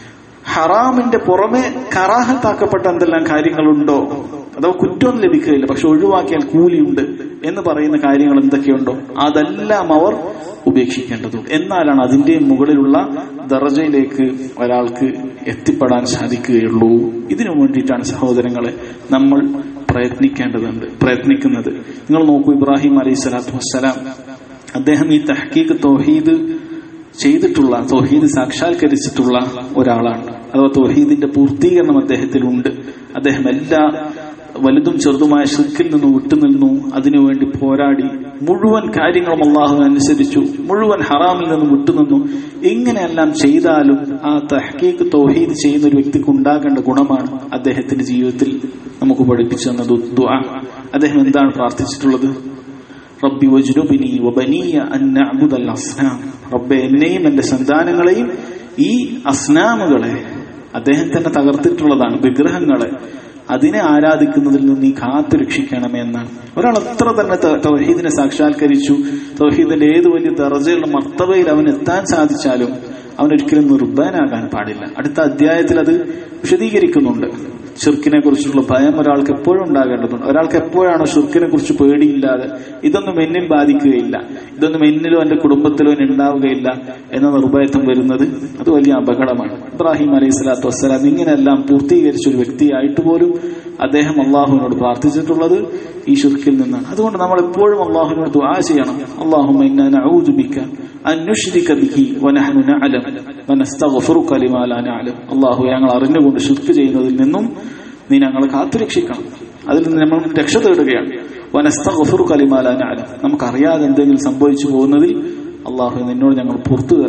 ഹറാമിന്റെ പുറമെ കറാഹത്താക്കപ്പെട്ട എന്തെല്ലാം കാര്യങ്ങളുണ്ടോ അഥവാ കുറ്റം ലഭിക്കുകയില്ല പക്ഷെ ഒഴിവാക്കിയാൽ കൂലിയുണ്ട് എന്ന് പറയുന്ന കാര്യങ്ങൾ എന്തൊക്കെയുണ്ടോ അതെല്ലാം അവർ ഉപേക്ഷിക്കേണ്ടതുണ്ട് എന്നാലാണ് അതിന്റെ മുകളിലുള്ള ദർജയിലേക്ക് ഒരാൾക്ക് എത്തിപ്പെടാൻ സാധിക്കുകയുള്ളൂ ഇതിനു വേണ്ടിയിട്ടാണ് സഹോദരങ്ങളെ നമ്മൾ പ്രയത്നിക്കേണ്ടതുണ്ട് പ്രയത്നിക്കുന്നത് നിങ്ങൾ നോക്കൂ ഇബ്രാഹിം അലൈഹി സ്വലാത്തു വസ്സലാം അദ്ദേഹം ഈ തഹക്കീക്ക് തൗഹീദ് ചെയ്തിട്ടുള്ള തൗഹീദ് സാക്ഷാത്കരിച്ചിട്ടുള്ള ഒരാളാണ് അഥവാ തൗഹീദിന്റെ പൂർത്തീകരണം അദ്ദേഹത്തിലുണ്ട് അദ്ദേഹം എല്ലാ വലുതും ചെറുതുമായ ഷിർക്കിൽ നിന്ന് വിട്ടുനിന്നു അതിനുവേണ്ടി പോരാടി മുഴുവൻ കാര്യങ്ങളും അള്ളാഹു അനുസരിച്ചു മുഴുവൻ ഹറാമിൽ നിന്നും വിട്ടുനിന്നു ഇങ്ങനെയെല്ലാം ചെയ്താലും ആ തഹ്കീക്ക് തൗഹീദ് ചെയ്യുന്ന ഒരു വ്യക്തിക്ക് ഉണ്ടാകേണ്ട ഗുണമാണ് അദ്ദേഹത്തിന്റെ ജീവിതത്തിൽ നമുക്ക് പഠിപ്പിച്ചു തന്നത് ദുആ അദ്ദേഹം എന്താണ് പ്രാർത്ഥിച്ചിട്ടുള്ളത് റബ്ബി വജ്നുബിനി വബനിയ അൻ നഅബുദൽ അസ്നാം റബ്ബെ എന്നെയും എന്റെ സന്താനങ്ങളെയും ഈ അസ്നാമുകളെ അദ്ദേഹം തന്നെ തകർത്തിട്ടുള്ളതാണ് വിഗ്രഹങ്ങളെ അതിനെ ആരാധിക്കുന്നതിൽ നിന്ന് നീ കാത്തു രക്ഷിക്കണമേ എന്നാണ് ഒരാൾ എത്ര തന്നെ തൗഹീദിനെ സാക്ഷാത്കരിച്ചു തൗഹീദിന്റെ ഏത് വലിയ ദർജയുള്ള മർത്തവയിൽ അവൻ എത്താൻ സാധിച്ചാലും അവൻ ഒരിക്കലും നിർഭയനാകാൻ പാടില്ല അടുത്ത അധ്യായത്തിൽ അത് വിശദീകരിക്കുന്നുണ്ട് ഷിർക്കിനെ കുറിച്ചുള്ള ഭയം ഒരാൾക്ക് എപ്പോഴും ഉണ്ടാകേണ്ടതുണ്ട് ഒരാൾക്ക് എപ്പോഴാണോ ഷിർക്കിനെ കുറിച്ച് പേടിയില്ലാതെ ഇതൊന്നും എന്നിൽ ബാധിക്കുകയില്ല ഇതൊന്നും എന്നിലോ എന്റെ കുടുംബത്തിലോ ഉണ്ടാവുകയില്ല എന്ന നിർഭയത്വം വരുന്നത് അത് വലിയ അപകടമാണ് ഇബ്രാഹിം അലൈഹി സ്വലാത്തു വസ്സലാം ഇങ്ങനെയെല്ലാം പൂർത്തീകരിച്ച ഒരു വ്യക്തിയായിട്ട് പോലും അദ്ദേഹം അള്ളാഹുവിനോട് പ്രാർത്ഥിച്ചിട്ടുള്ളത് ഈ ഷിർക്കിൽ നിന്നാണ് അതുകൊണ്ട് നമ്മൾ എപ്പോഴും അള്ളാഹുവിനോട് ദുആ ചെയ്യണം അള്ളാഹുമ്മ ഇന്നാ നഊദു ബിക അൻ നുശ്രിക ബിഹി വനഹ്നു നഅലം വനസ്തഗ്ഫിറുക ലിമാ ലാ നഅലം അള്ളാഹു ഞങ്ങൾ അറിഞ്ഞുകൊണ്ട് ഷിർക്ക് ചെയ്യുന്നതിൽ നിന്നും നീ ഞങ്ങളെ കാത്തുരക്ഷിക്കണം അതിൽ നിന്ന് നമ്മൾ രക്ഷ തേടുകയാണ് വനസ്തഗ്ഫിറുക ലിമാ ലാ നഅലം നമുക്കറിയാതെ എന്തെങ്കിലും സംഭവിച്ചു പോകുന്നതിൽ അള്ളാഹു നിന്നോട് ഞങ്ങൾ പുറത്തു തരണം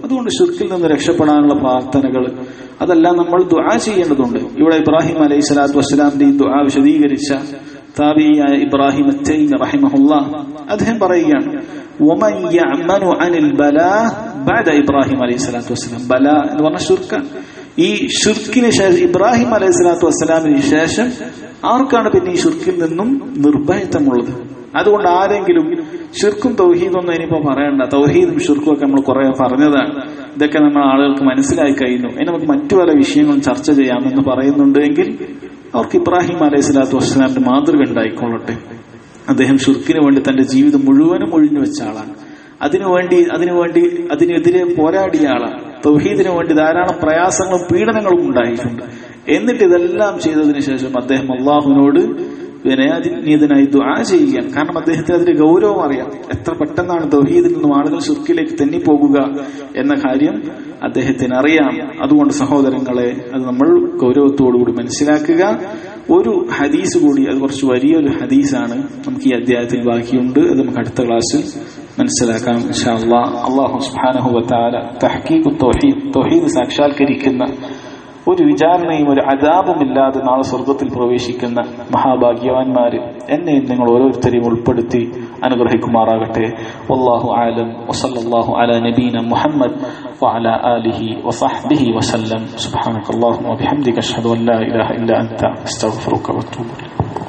അതുകൊണ്ട് ഷിർക്കിൽ നിന്ന് രക്ഷപ്പെടാനുള്ള പ്രാർത്ഥനകൾ അതെല്ലാം നമ്മൾ ദുആ ചെയ്യേണ്ടതുണ്ട് ഇവിടെ ഇബ്രാഹിം അലൈഹി സ്വലാത്തു വസ്സലാമിന്റെ ഈ ദുആ വിശദീകരിച്ച താബിയായ ഇബ്രാഹിം അത്തൈമി റഹിമഹുല്ല അദ്ദേഹം പറയുകയാണ് ومن يعمن عن البلاء بعد ഇബ്രാഹിം അലൈഹി സ്വലാത്തു വസ്സലാം ബല എന്ന് പറഞ്ഞ ഷിർക്കാണ് ഈ ഷിർക്കിന് ശേഷം ഇബ്രാഹിം അലൈഹി സ്വലാത്തു വസ്സലാമിന് ശേഷം ആർക്കാണ് പിന്നെ ഈ ഷിർക്കിൽ നിന്നും നിർഭയത്വമുള്ളത് അതുകൊണ്ട് ആരെങ്കിലും ഷിർക്കും തൗഹീദൊന്നും ഇനിയിപ്പോ പറയണ്ട തൗഹീദും ഷിർക്കും ഒക്കെ നമ്മൾ കുറെ പറഞ്ഞതാണ് ഇതൊക്കെ നമ്മൾ ആളുകൾക്ക് മനസ്സിലായി കഴിഞ്ഞു ഇനി നമുക്ക് മറ്റു പല വിഷയങ്ങളും ചർച്ച ചെയ്യാമെന്ന് പറയുന്നുണ്ട് എങ്കിൽ അവർക്ക് ഇബ്രാഹിം അലൈഹി സ്വലാത്തു വസ്സലാമിന്റെ മാതൃക ഉണ്ടായിക്കൊള്ളട്ടെ അദ്ദേഹം ഷിർക്കിന് വേണ്ടി തന്റെ ജീവിതം മുഴുവനും ഒഴിഞ്ഞു വെച്ച ആളാണ് അതിനുവേണ്ടി അതിനുവേണ്ടി അതിനെതിരെ പോരാടിയ ആളാണ് തൗഹീദിനു വേണ്ടി ധാരാളം പ്രയാസങ്ങളും പീഡനങ്ങളും ഉണ്ടായിട്ടുണ്ട് എന്നിട്ട് ഇതെല്ലാം ചെയ്തതിനു ശേഷം അദ്ദേഹം അള്ളാഹുവിനോട് വിനയാതിനീതനായി ദുആ ചെയ്യുകയാണ് കാരണം അദ്ദേഹത്തിന് അതിന്റെ ഗൗരവം അറിയാം എത്ര പെട്ടെന്നാണ് തൗഹീദിൽ നിന്നും ആളുകൾ ഷിർക്കിലേക്ക് തെന്നിപ്പോകുക എന്ന കാര്യം അദ്ദേഹത്തിന് അറിയാം അതുകൊണ്ട് സഹോദരങ്ങളെ അത് നമ്മൾ ഗൗരവത്തോടുകൂടി മനസ്സിലാക്കുക ഒരു ഹദീസ് കൂടി അത് കുറച്ച് വലിയൊരു ഹദീസാണ് നമുക്ക് ഈ അധ്യായത്തിൽ ബാക്കിയുണ്ട് അത് നമുക്ക് അടുത്ത ക്ലാസ്സിൽ മനസ്സിലാക്കാം ഇൻഷാ അല്ലാഹ് അള്ളാഹു സുബ്ഹാനഹു വതആല തഹ്ഖീഖു തൗഹീദ് തൗഹീദ് സാക്ഷാത്കരിക്കുന്ന ഒരു വിചാരണയും ഒരു അതാപും ഇല്ലാതെ നാളെ സ്വർഗത്തിൽ പ്രവേശിക്കുന്ന മഹാഭാഗ്യവാന്മാര് എന്നെയും നിങ്ങൾ ഓരോരുത്തരെയും ഉൾപ്പെടുത്തി അനുഗ്രഹിക്കുമാറാകട്ടെ വല്ലാഹു ആലം വസല്ലല്ലാഹു അലാ നബീന മുഹമ്മദ് وعلى آله وصحبه وسلم سبحانك اللهم وبحمدك أشهد أن لا إله إلا أنت أستغفرك وأتوب إليك